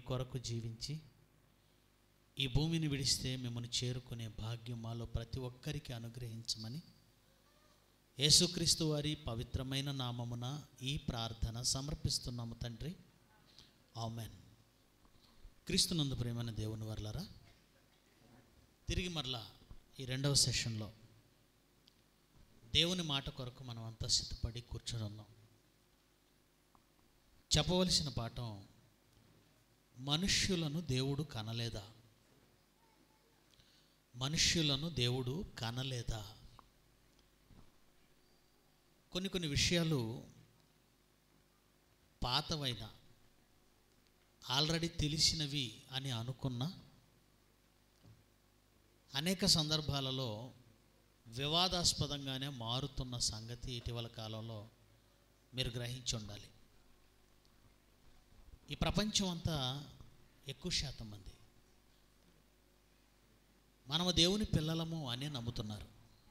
కొరకు జీవించి ఈ భూమిని విడిస్తే మిమ్మల్ని చేరుకునే భాగ్యం మాలో ప్రతి ఒక్కరికి అనుగ్రహించమని యేసుక్రీస్తు వారి పవిత్రమైన నామమున ఈ ప్రార్థన సమర్పిస్తున్నాము తండ్రి ఆమెన్ క్రీస్తునందు ప్రేమైన దేవుని వర్లరా తిరిగి మరలా ఈ రెండవ సెషన్లో దేవుని మాట కొరకు మనం అంతా సిద్ధపడి కూర్చొని ఉన్నాం చెప్పవలసిన పాఠం మనుష్యులను దేవుడు కనలేదా మనుష్యులను దేవుడు కనలేదా కొన్ని కొన్ని విషయాలు పాతవైన ఆల్రెడీ తెలిసినవి అని అనుకున్న అనేక సందర్భాలలో వివాదాస్పదంగానే మారుతున్న సంగతి ఇటీవల కాలంలో మీరు గ్రహించి ఉండాలి ఈ ప్రపంచం అంతా ఎక్కువ శాతం మంది మనము దేవుని పిల్లలము అని నమ్ముతున్నారు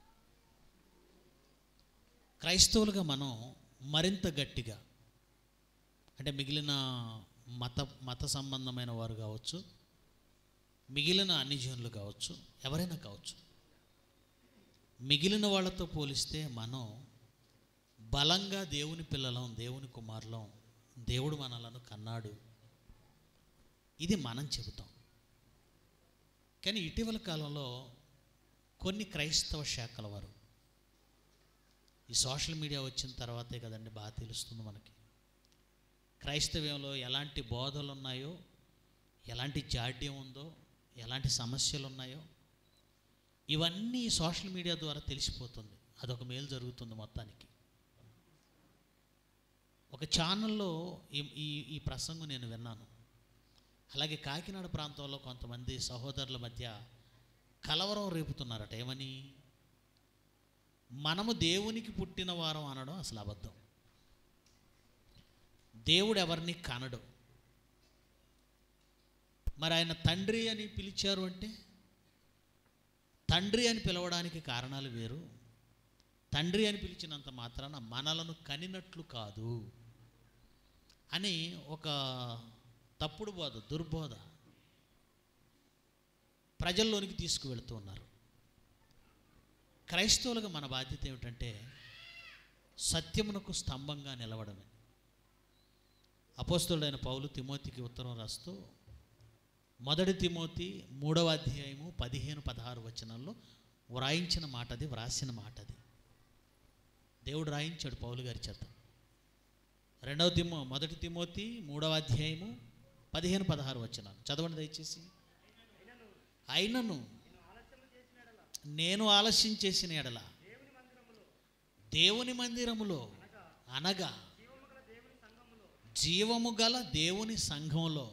క్రైస్తవులుగా మనం మరింత గట్టిగా అంటే మిగిలిన మత మత సంబంధమైన వారు కావచ్చు మిగిలిన అన్ని జనులు కావచ్చు ఎవరైనా కావచ్చు మిగిలిన వాళ్ళతో పోలిస్తే మనం బలంగా దేవుని పిల్లలం దేవుని కుమారులం దేవుడు మనలను కన్నాడు ఇది మనం చెబుతాం కానీ ఇటీవల కాలంలో కొన్ని క్రైస్తవ శాఖల వారు ఈ సోషల్ మీడియా వచ్చిన తర్వాతే కదండి బాగా తెలుస్తుంది మనకి క్రైస్తవ్యంలో ఎలాంటి బోధలు ఉన్నాయో ఎలాంటి జాడ్యం ఉందో ఎలాంటి సమస్యలు ఉన్నాయో ఇవన్నీ సోషల్ మీడియా ద్వారా తెలిసిపోతుంది అదొక మేలు జరుగుతుంది మొత్తానికి ఒక ఛానల్లో ఈ ఈ ఈ ప్రసంగం నేను విన్నాను అలాగే కాకినాడ ప్రాంతంలో కొంతమంది సహోదరుల మధ్య కలవరం రేపుతున్నారట ఏమని మనము దేవునికి పుట్టిన వారం అనడం అసలు అబద్ధం దేవుడు ఎవరిని కనడు మరి ఆయన తండ్రి అని పిలిచారు అంటే తండ్రి అని పిలవడానికి కారణాలు వేరు తండ్రి అని పిలిచినంత మాత్రాన మనలను కనినట్లు కాదు అని ఒక తప్పుడు బోధ దుర్బోధ ప్రజల్లోనికి తీసుకువెళుతూ ఉన్నారు క్రైస్తవులుగా మన బాధ్యత ఏమిటంటే సత్యమునకు స్తంభంగా నిలవడమే అపోస్తుడైన పౌలు తిమోతికి ఉత్తరం రాస్తూ మొదటి తిమోతి మూడవ అధ్యాయము పదిహేను పదహారు వచనాల్లో వ్రాయించిన మాట అది వ్రాసిన మాట అది దేవుడు రాయించాడు పౌలు గారి చేత రెండవ తిమో మొదటి తిమోతి మూడవ అధ్యాయము పదిహేను పదహారు వచనాలు చదవండి దయచేసి అయినను నేను ఆలస్యం చేసిన ఎడల దేవుని మందిరములో అనగా జీవము గల దేవుని సంఘంలో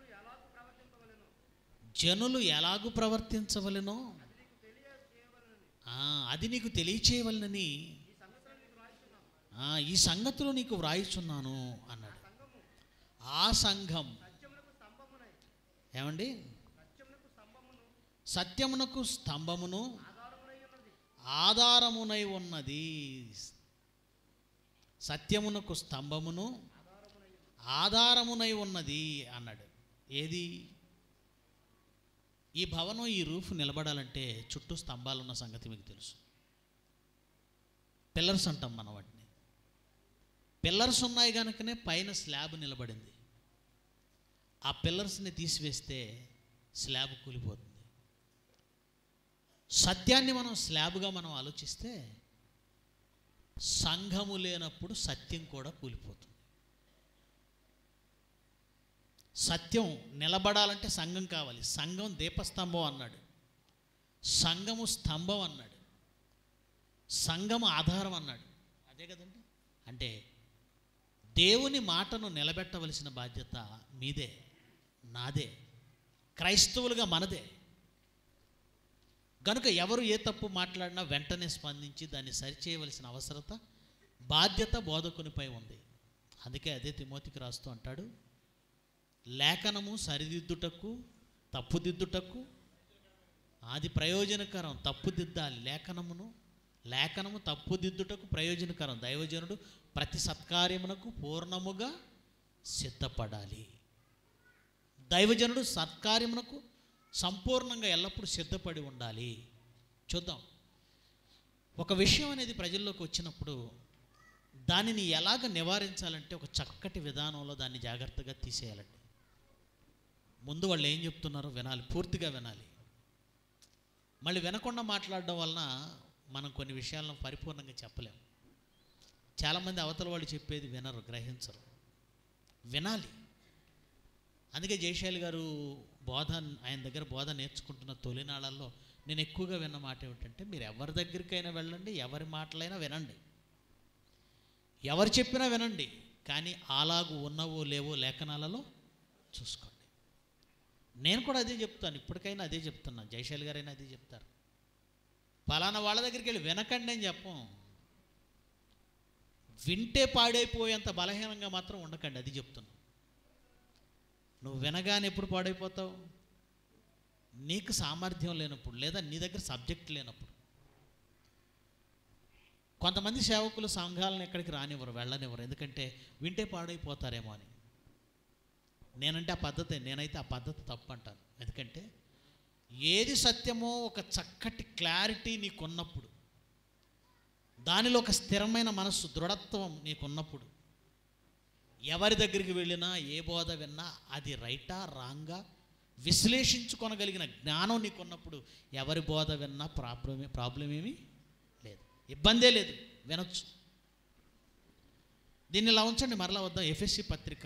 జనులు ఎలాగూ ప్రవర్తించవలెనో ఆ, అది నీకు తెలియచేయవలనని ఆ, ఈ సంగతులు నీకు వ్రాయిచున్నాను అన్నాడు ఆ సంఘం ఏమండి సత్యమునకు స్తంభమును ఆధారమునై ఉన్నది సత్యమునకు స్తంభమును ఆధారమునై ఉన్నది అన్నాడు ఏది ఈ భవనం ఈ రూఫ్ నిలబడాలంటే చుట్టూ స్తంభాలు ఉన్న సంగతి మీకు తెలుసు పిల్లర్స్ అంటాం మనం వాటిని పిల్లర్స్ ఉన్నాయి కనుకనే పైన స్లాబ్ నిలబడింది ఆ పిల్లర్స్ని తీసివేస్తే స్లాబ్ కూలిపోతుంది సత్యాన్ని మనం స్లాబ్గా మనం ఆలోచిస్తే సంఘము లేనప్పుడు సత్యం కూడా కూలిపోతుంది సత్యం నిలబడాలంటే సంఘం కావాలి సంఘం దీపస్తంభం అన్నాడు సంఘము స్తంభం అన్నాడు సంఘము ఆధారం అన్నాడు అదే కదండి అంటే దేవుని మాటను నిలబెట్టవలసిన బాధ్యత మీదే నాదే క్రైస్తవులుగా మనదే కనుక ఎవరు ఏ తప్పు మాట్లాడినా వెంటనే స్పందించి దాన్ని సరిచేయవలసిన అవసరత బాధ్యత బోధకునిపై ఉంది అందుకే అదే తిమోతికి రాస్తూ అంటాడు లేఖనము సరిదిద్దుటకు తప్పుదిద్దుటకు అది ప్రయోజనకరం తప్పుదిద్దాలి లేఖనమును లేఖనము తప్పుదిద్దుటకు ప్రయోజనకరం దైవజనుడు ప్రతి సత్కార్యమునకు పూర్ణముగా సిద్ధపడాలి దైవజనుడు సత్కార్యమునకు సంపూర్ణంగా ఎల్లప్పుడూ సిద్ధపడి ఉండాలి చూద్దాం ఒక విషయం అనేది ప్రజల్లోకి వచ్చినప్పుడు దానిని ఎలాగ నివారించాలంటే ఒక చక్కటి విధానంలో దాన్ని జాగ్రత్తగా తీసేయాలండి ముందు వాళ్ళు ఏం చెప్తున్నారో వినాలి పూర్తిగా వినాలి మళ్ళీ వినకుండా మాట్లాడడం వలన మనం కొన్ని విషయాలను పరిపూర్ణంగా చెప్పలేం చాలామంది అవతల వాళ్ళు చెప్పేది వినరు గ్రహించరు వినాలి అందుకే జయశాలి గారు బోధ ఆయన దగ్గర బోధ నేర్చుకుంటున్న తొలినాళ్ళల్లో నేను ఎక్కువగా విన్న మాట ఏమిటంటే మీరు ఎవరి దగ్గరికైనా వెళ్ళండి ఎవరి మాటలైనా వినండి ఎవరు చెప్పినా వినండి కానీ అలాగు ఉన్నవో లేవో లేఖనాలలో చూసుకోండి నేను కూడా అదే చెప్తాను ఇప్పటికైనా అదే చెప్తున్నాను జయశాలి గారైనా అదే చెప్తారు ఫలానా వాళ్ళ దగ్గరికి వెళ్ళి వినకండి అని చెప్పం వింటే పాడైపోయేంత బలహీనంగా మాత్రం ఉండకండి అది చెప్తున్నా నువ్వు వినగానే ఎప్పుడు పాడైపోతావు నీకు సామర్థ్యం లేనప్పుడు లేదా నీ దగ్గర సబ్జెక్ట్ లేనప్పుడు కొంతమంది సేవకులు సంఘాలను ఎక్కడికి రానివ్వరు వెళ్ళనివ్వరు ఎందుకంటే వింటే పాడైపోతారేమో అని నేనంటే ఆ పద్ధతి నేనైతే ఆ పద్ధతి తప్పు అంటాను ఎందుకంటే ఏది సత్యమో ఒక చక్కటి క్లారిటీ నీకున్నప్పుడు దానిలో ఒక స్థిరమైన మనస్సు దృఢత్వం నీకున్నప్పుడు ఎవరి దగ్గరికి వెళ్ళినా ఏ బోధ విన్నా అది రైటా రాంగా విశ్లేషించుకొనగలిగిన జ్ఞానం నీకున్నప్పుడు ఎవరి బోధ విన్నా ప్రాబ్లం ప్రాబ్లం ఏమీ లేదు ఇబ్బందే లేదు వినొచ్చు దీన్ని ఇలా ఉంచండి మరలా వద్దాం ఎఫ్ఎస్సి పత్రిక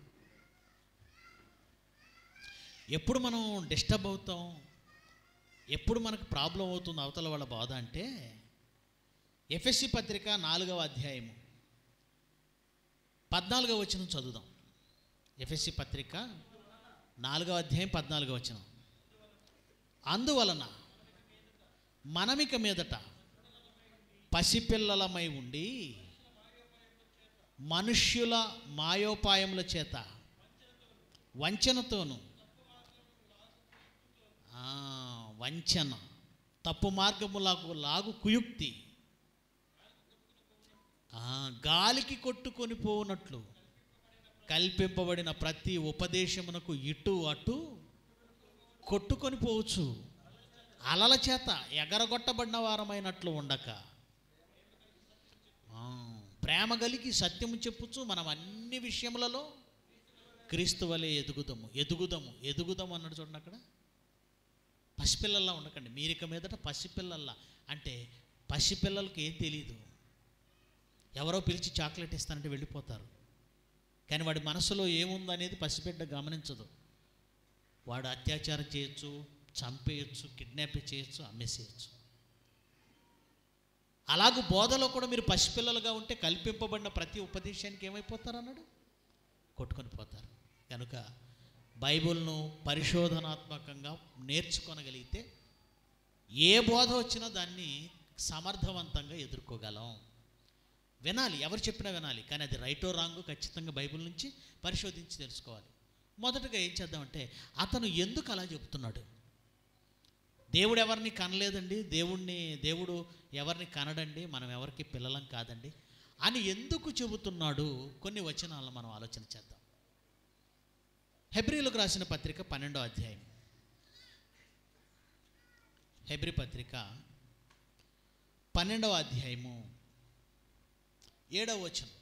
ఎప్పుడు మనం డిస్టర్బ్ అవుతాం ఎప్పుడు మనకు ప్రాబ్లం అవుతుంది అవతల వాళ్ళ బాధ అంటే ఎఫ్ఎస్సి పత్రిక నాలుగవ అధ్యాయము పద్నాలుగవ వచనం చదువుదాం ఎఫ్ఎస్సి పత్రిక నాలుగవ అధ్యాయం పద్నాలుగవ వచనం అందువలన మనమిక మీదట పసిపిల్లలమై ఉండి మనుష్యుల మాయోపాయముల చేత వంచనతోను ఆ, వంచన తప్పు మార్గములకు లాగు కుయుక్తి ఆ, గాలికి కొట్టుకొని పోనట్లు కల్పింపబడిన ప్రతి ఉపదేశమునకు ఇటు అటు కొట్టుకొని పోవచ్చు అలల చేత ఎగరగొట్టబడిన వారమైనట్లు ఉండక ఆ, ప్రేమ కలిగి సత్యము చెప్పుచు మనం అన్ని విషయములలో క్రీస్తు వలె ఎదుగుదము ఎదుగుదము ఎదుగుదము అన్నాడు చూడండి అక్కడ పసిపిల్లల్లా ఉండకండి మీరిక మీదట పసిపిల్లల్లా అంటే పసిపిల్లలకి ఏం తెలియదు ఎవరో పిలిచి చాక్లెట్ ఇస్తానంటే వెళ్ళిపోతారు కానీ వాడి మనసులో ఏముందనేది పసిబిడ్డ గమనించదు వాడు అత్యాచారం చేయొచ్చు చంపేయచ్చు కిడ్నాప్ చేయొచ్చు అమ్మేసేయచ్చు అలాగూ బోధలో కూడా మీరు పసిపిల్లలుగా ఉంటే కల్పింపబడిన ప్రతి ఉపదేశానికి ఏమైపోతారు అన్నాడు కొట్టుకొని పోతారు కనుక బైబిల్ను పరిశోధనాత్మకంగా నేర్చుకొనగలిగితే ఏ బోధ వచ్చినా దాన్ని సమర్థవంతంగా ఎదుర్కోగలం వినాలి ఎవరు చెప్పినా వినాలి కానీ అది రైటో రాంగో ఖచ్చితంగా బైబిల్ నుంచి పరిశోధించి తెలుసుకోవాలి మొదటగా ఏం చేద్దామంటే అతను ఎందుకు అలా చెప్తున్నాడు దేవుడు ఎవరిని కనలేదండి దేవుణ్ణి దేవుడు ఎవరిని కనడండి మనం ఎవరికి పిల్లలం కాదండి అని ఎందుకు చెబుతున్నాడు కొన్ని వచనాలను మనం ఆలోచన చేద్దాం హెబ్రిలకు రాసిన పత్రిక పన్నెండో అధ్యాయం హెబ్రి పత్రిక పన్నెండవ అధ్యాయము ఏడవ వచనం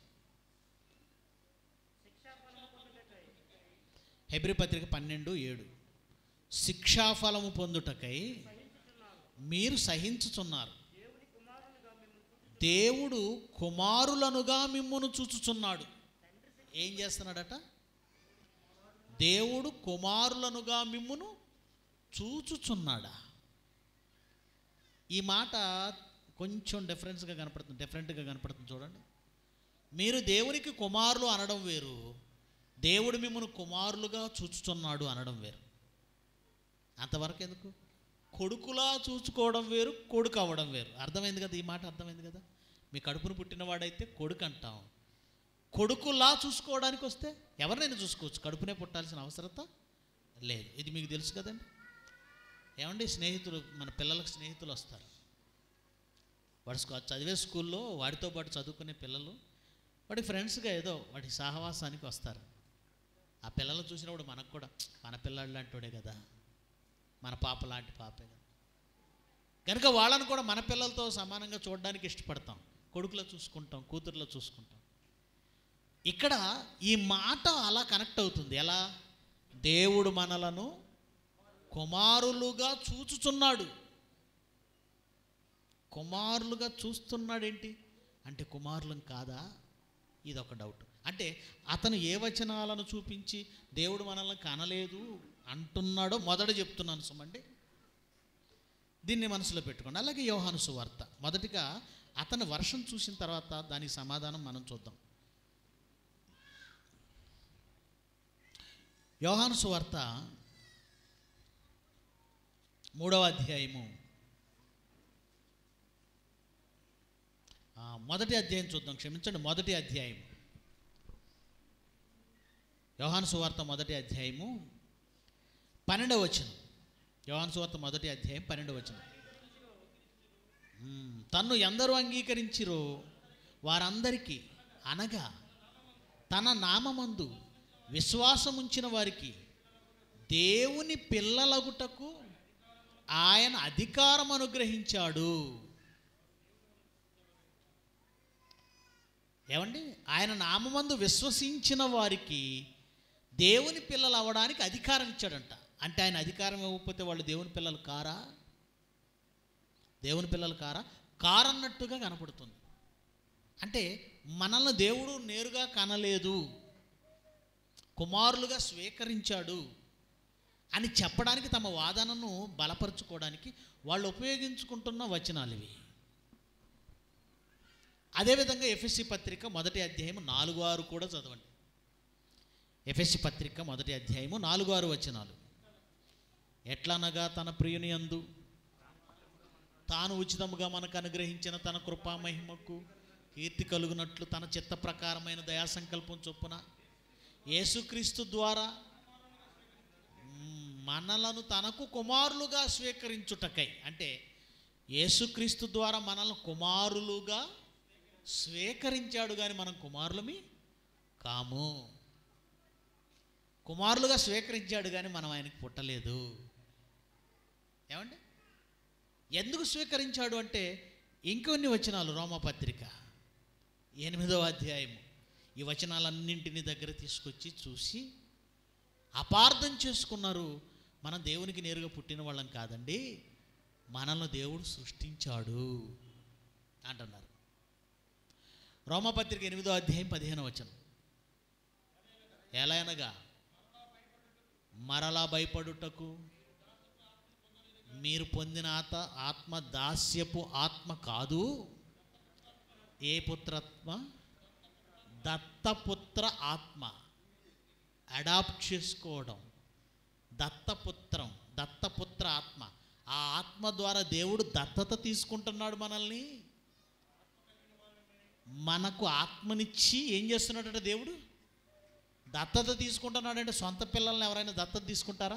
హెబ్రి పత్రిక పన్నెండు ఏడు శిక్షాఫలము పొందుటకై మీరు సహించుచున్నారు దేవుడు కుమారులనుగా మిమ్మును చూచుచున్నాడు ఏం చేస్తున్నాడట దేవుడు కుమారులనుగా మిమ్మును చూచుచున్నాడా ఈ మాట కొంచెం డిఫరెన్స్గా కనపడుతుంది డిఫరెంట్గా కనపడుతుంది చూడండి మీరు దేవునికి కుమారులు అనడం వేరు దేవుడు మిమ్మల్ని కుమారులుగా చూచుచున్నాడు అనడం వేరు అంతవరకు ఎందుకు కొడుకులా చూసుకోవడం వేరు కొడుకు అవ్వడం వేరు అర్థమైంది కదా ఈ మాట అర్థమైంది కదా మీ కడుపును పుట్టినవాడైతే కొడుకు అంటాం కొడుకులా చూసుకోవడానికి వస్తే ఎవరినైనా చూసుకోవచ్చు కడుపునే పుట్టాల్సిన అవసరత లేదు ఇది మీకు తెలుసు కదండి ఏమండి స్నేహితులు మన పిల్లలకు స్నేహితులు వస్తారు వాడు స్కూ- చదివే స్కూల్లో వాడితో పాటు చదువుకునే పిల్లలు వాడి ఫ్రెండ్స్గా ఏదో వాడి సహవాసానికి వస్తారు ఆ పిల్లలు చూసినప్పుడు మనకు కూడా మన పిల్లాడు లాంటివాడే కదా మన పాప లాంటి పాపే కదా కనుక వాళ్ళని కూడా మన పిల్లలతో సమానంగా చూడడానికి ఇష్టపడతాం కొడుకులో చూసుకుంటాం కూతుర్లో చూసుకుంటాం ఇక్కడ ఈ మాట అలా కనెక్ట్ అవుతుంది ఎలా దేవుడు మనలను కుమారులుగా చూచుచున్నాడు కుమారులుగా చూస్తున్నాడేంటి అంటే కుమారులం కాదా ఇది ఒక డౌట్ అంటే అతను ఏ వచనాలను చూపించి దేవుడు మనల్ని కనలేదు అంటున్నాడో మొదట చెప్తున్నాను సుమండి దీన్ని మనసులో పెట్టుకోండి అలాగే యోహాను సువార్త మొదటిగా అతను వర్షం చూసిన తర్వాత దానికి సమాధానం మనం చూద్దాం యోహాను సువార్త మూడవ అధ్యాయము ఆ, మొదటి అధ్యాయం చూద్దాం క్షమించండి మొదటి అధ్యాయం యోహాను సువార్త మొదటి అధ్యాయము పన్నెండవ వచనం యోహాను సువార్త మొదటి అధ్యాయం పన్నెండవ వచనం మ్మ్. తన్ను ఎందరూ అంగీకరించిరో వారందరికీ అనగా తన నామమందు విశ్వాసం ఉంచిన వారికి దేవుని పిల్లలగుటకు ఆయన అధికారం అనుగ్రహించాడు ఏమండి ఆయన నామమందు విశ్వసించిన వారికి దేవుని పిల్లలు అవ్వడానికి అధికారం ఇచ్చాడంట అంటే ఆయన అధికారం ఇవ్వకపోతే వాళ్ళు దేవుని పిల్లలు కారా దేవుని పిల్లలు కారా కారన్నట్టుగా కనపడుతుంది అంటే మనల్ని దేవుడు నేరుగా కనలేదు కుమారులుగా స్వీకరించాడు అని చెప్పడానికి తమ వాదనను బలపరుచుకోవడానికి వాళ్ళు ఉపయోగించుకుంటున్న వచనాలు ఇవి అదేవిధంగా ఎఫ్ఎస్సి పత్రిక మొదటి అధ్యాయం నాలుగు ఆరు కూడా చదవండి ఎఫ్ఎస్సి పత్రిక మొదటి అధ్యాయము నాలుగు ఆరు వచనాలు ఎట్లనగా తన ప్రియుని అందు తాను ఉచితముగా మనకు అనుగ్రహించిన తన కృపా మహిమకు కీర్తి కలుగునట్లు తన చిత్త ప్రకారమైన దయా సంకల్పం చొప్పున యేసుక్రీస్తు ద్వారా మ్, మనలను తనకు కుమారులుగా స్వీకరించుటకై అంటే యేసుక్రీస్తు ద్వారా మనల్ని కుమారులుగా స్వీకరించాడు కానీ మనం కుమారులమి కాము కుమారులుగా స్వీకరించాడు కానీ మనం ఆయనకు పుట్టలేదు ఏమండి ఎందుకు స్వీకరించాడు అంటే ఇంకొన్ని వచనాలు రోమపత్రిక ఎనిమిదవ అధ్యాయము ఈ వచనాలన్నింటినీ దగ్గర తీసుకొచ్చి చూసి అపార్థం చేసుకున్నారు మనం దేవునికి నేరుగా పుట్టిన వాళ్ళం కాదండి మనల్ని దేవుడు సృష్టించాడు అంటున్నారు రోమపత్రిక ఎనిమిదో అధ్యాయం పదిహేను వచనం ఎలా అనగా మరలా భయపడుటకు మీరు పొందిన ఆత ఆత్మ దాస్యపు ఆత్మ కాదు ఏ పుత్రాత్మ దత్తపుత్ర ఆత్మ అడాప్ట్ చేసుకోవడం దత్తపుత్రం దత్తపుత్ర ఆత్మ ఆ ఆత్మ ద్వారా దేవుడు దత్తత తీసుకుంటున్నాడు మనల్ని మనకు ఆత్మనిచ్చి ఏం చేస్తున్నాడట దేవుడు దత్తత తీసుకుంటున్నాడంటే సొంత పిల్లల్ని ఎవరైనా దత్తత తీసుకుంటారా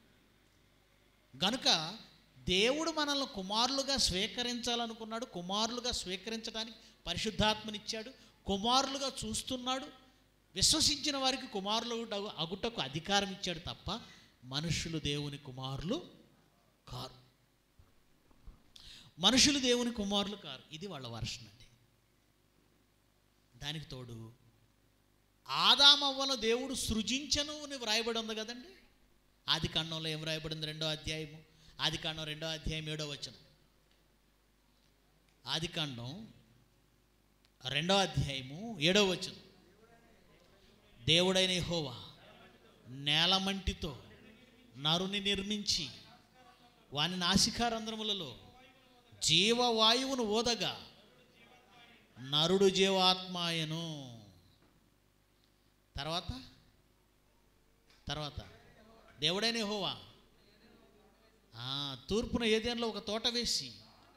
గనుక దేవుడు మనల్ని కుమారులుగా స్వీకరించాలనుకున్నాడు కుమారులుగా స్వీకరించడానికి పరిశుద్ధాత్మనిచ్చాడు కుమారులుగా చూస్తున్నాడు విశ్వసించిన వారికి కుమారులు అగు- అగుటకు అధికారం ఇచ్చాడు తప్ప మనుషులు దేవుని కుమారులు కారు మనుషులు దేవుని కుమారులు కారు ఇది వాళ్ళ వర్షన్ అండి దానికి తోడు ఆదామవ్వల దేవుడు సృజించను అని వ్రాయబడి ఉంది కదండి ఆది కాండంలో ఏం వ్రాయబడింది రెండో అధ్యాయము ఆది కాండం రెండో అధ్యాయం ఏడో వచనం ఆది కాండం రెండో అధ్యాయము ఏడో వచనం దేవుడైన యెహోవా నేలమంటితో నరుని నిర్మించి వాని నాసికారంధ్రములలో జీవవాయువును ఓదగా నరుడు జీవాత్మాయను తర్వాత తర్వాత దేవుడైన యెహోవా ఆ, తూర్పున ఏదేనలో ఒక తోట వేసి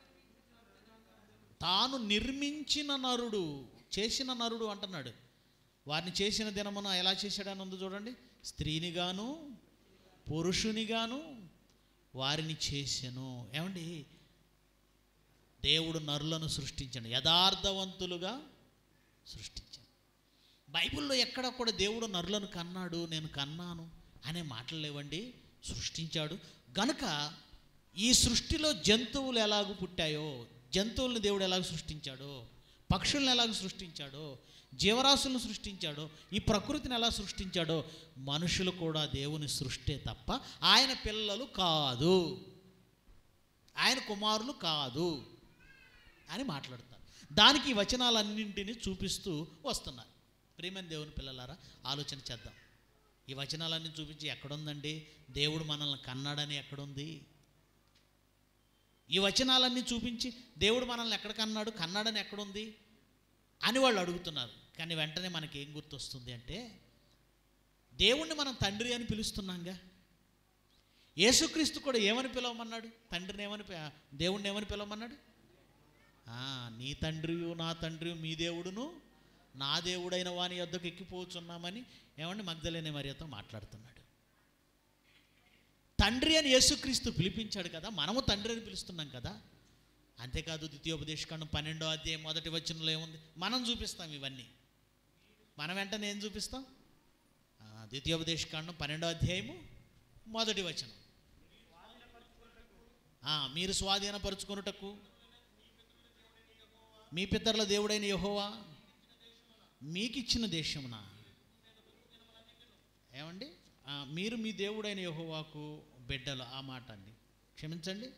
తాను నిర్మించిన నరుడు చేసిన నరుడు అంటున్నాడు వారిని చేసిన దినమున ఎలా చేశాడని ఉంది చూడండి స్త్రీనిగాను పురుషునిగాను వారిని చేసెను ఏమండి దేవుడు నరులను సృష్టించాడు యథార్థవంతులుగా సృష్టించాడు బైబిల్లో ఎక్కడ కూడా దేవుడు నరులను కన్నాడు నేను కన్నాను అనే మాటలు లేవండి సృష్టించాడు గనుక ఈ సృష్టిలో జంతువులు ఎలాగూ పుట్టాయో జంతువులను దేవుడు ఎలాగ సృష్టించాడో పక్షులను ఎలాగ సృష్టించాడో జీవరాశులను సృష్టించాడో ఈ ప్రకృతిని ఎలా సృష్టించాడో మనుషులు కూడా దేవుని సృష్టే తప్ప ఆయన పిల్లలు కాదు ఆయన కుమారులు కాదు అని మాట్లాడతారు దానికి ఈ వచనాలన్నింటినీ చూపిస్తూ వస్తున్నారు ప్రియమైన దేవుని పిల్లలారా ఆలోచన చేద్దాం ఈ వచనాలన్నీ చూపించి ఎక్కడుందండి దేవుడు మనల్ని కన్నాడని ఎక్కడుంది ఈ వచనాలన్నీ చూపించి దేవుడు మనల్ని ఎక్కడ కన్నాడు కన్నాడని ఎక్కడుంది అని వాళ్ళు అడుగుతున్నారు కానీ వెంటనే మనకి ఏం గుర్తొస్తుంది అంటే దేవుణ్ణి మనం తండ్రి అని పిలుస్తున్నాంగా యేసుక్రీస్తు కూడా ఏమని పిలవమన్నాడు తండ్రిని ఏమని పి- దేవుణ్ణి ఏమని పిలవమన్నాడు ఆ, నీ తండ్రియు నా తండ్రియు మీ దేవుడును నా దేవుడైన వాని యొద్దకు ఎక్కిపోతున్నామని ఏమండి మగ్ధలేని మరియతో మాట్లాడుతున్నాడు తండ్రి అని యేసుక్రీస్తు పిలిపించాడు కదా మనము తండ్రి అని పిలుస్తున్నాం కదా అంతేకాదు ద్వితీయోపదేశకాండం పన్నెండో అధ్యాయం మొదటి వచనంలో ఏముంది మనం చూపిస్తాం ఇవన్నీ మనం వెంటనే ఏం చూపిస్తాం ఆ, ద్వితీయోపదేశకాండం పన్నెండో అధ్యాయము మొదటి వచనం ఆ, మీరు స్వాధీనపరుచుకొనుటకు మీ పితరుల దేవుడైన యహోవా మీకు ఇచ్చిన దేశమున ఏమండి ఆ, మీరు మీ దేవుడైన యహోవాకు బిడ్డలు ఆ మాట అండి క్షమించండి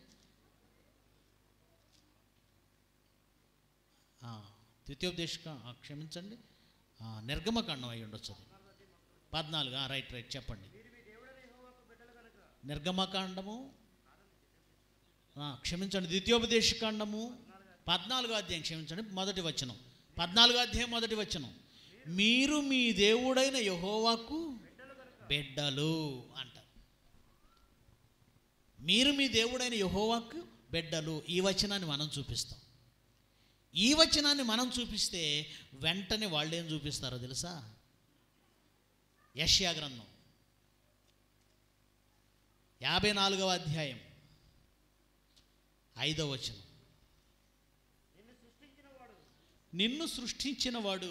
ఆ, ద్వితీయోపదేశక ఆ, క్షమించండి ఆ, నిర్గమకాండం అయి ఉండొచ్చు అది పద్నాలుగు ఆ, రైట్ రైట్ చెప్పండి నిర్గమకాండము ఆ, క్షమించండి ద్వితీయోపదేశకాండము పద్నాలుగో అధ్యాయం క్షమించండి మొదటి వచనం పద్నాలుగో అధ్యాయం మొదటి వచనం మీరు మీ దేవుడైన యహోవాకు బిడ్డలు అంటారు మీరు మీ దేవుడైన యహోవాకు బిడ్డలు ఈ వచనాన్ని మనం చూపిస్తాం ఈ వచనాన్ని మనం చూపిస్తే వెంటనే వాళ్ళు ఏం చూపిస్తారో తెలుసా యష్యా గ్రంథం యాభై నాలుగవ అధ్యాయం ఐదవ వచనం నిన్ను సృష్టించిన వాడు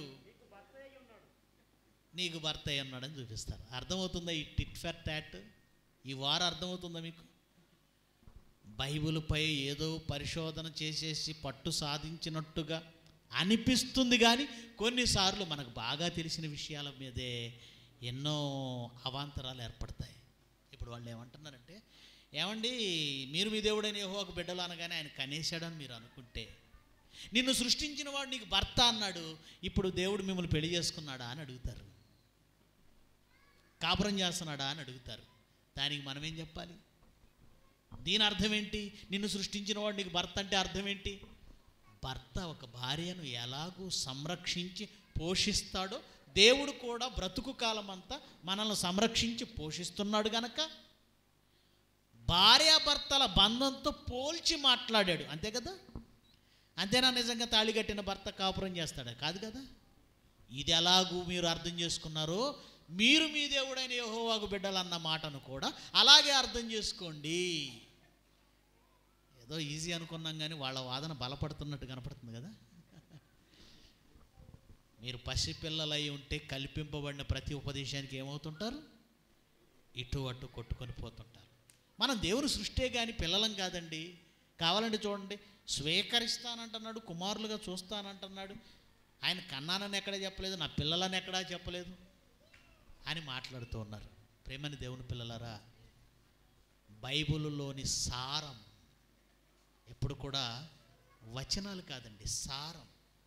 నీకు భర్త అయి ఉన్నాడని చూపిస్తారు అర్థమవుతుందా ఈ టిట్ ఫర్ టాట్ ఈ వారం అర్థమవుతుందా మీకు బైబిల్పై ఏదో పరిశోధన చేసేసి పట్టు సాధించినట్టుగా అనిపిస్తుంది కానీ కొన్నిసార్లు మనకు బాగా తెలిసిన విషయాల మీదే ఎన్నో అవాంతరాలు ఏర్పడతాయి ఇప్పుడు వాళ్ళు ఏమంటున్నారంటే ఏమండి మీరు మీ దేవుడైన యెహోవాకు బిడ్డలు అనగానే ఆయన కనేశాడని మీరు అనుకుంటే నిన్ను సృష్టించిన వాడు నీకు భర్త అన్నాడు ఇప్పుడు దేవుడు మిమ్మల్ని పెళ్లి చేసుకున్నాడా అని అడుగుతారు కాపురం చేస్తున్నాడా అని అడుగుతారు దానికి మనం ఏం చెప్పాలి దీని అర్థం ఏంటి నిన్ను సృష్టించిన వాడు నీకు భర్త అంటే అర్థం ఏంటి భర్త ఒక భార్యను ఎలాగూ సంరక్షించి పోషిస్తాడో దేవుడు కూడా బ్రతుకు కాలం అంతా మనల్ని సంరక్షించి పోషిస్తున్నాడు గనక భార్యాభర్తల బంధంతో పోల్చి మాట్లాడాడు అంతే కదా అంతేనా నిజంగా తాళి కట్టిన భర్త కాపురం చేస్తాడా కాదు కదా ఇది ఎలాగూ మీరు అర్థం చేసుకున్నారో మీరు మీ దేవుడైన యెహోవాకు బిడ్డలన్న మాటను కూడా అలాగే అర్థం చేసుకోండి ఏదో ఈజీ అనుకున్నాం కానీ వాళ్ళ వాదన బలపడుతున్నట్టు కనపడుతుంది కదా మీరు పసిపిల్లలై ఉంటే కల్పింపబడిన ప్రతి ఉపదేశానికి ఏమవుతుంటారు ఇటు అటు కొట్టుకొని పోతుంటారు మనం దేవుని సృష్టే కానీ పిల్లలం కాదండి కావాలంటే చూడండి స్వీకరిస్తానంటున్నాడు కుమారులుగా చూస్తానంటున్నాడు ఆయన కన్నానని ఎక్కడ చెప్పలేదు నా పిల్లలని ఎక్కడా చెప్పలేదు అని మాట్లాడుతూ ఉన్నారు ప్రేమని దేవుని పిల్లలారా బైబిలులోని సారం ఎప్పుడు కూడా వచనాలు కాదండి సారం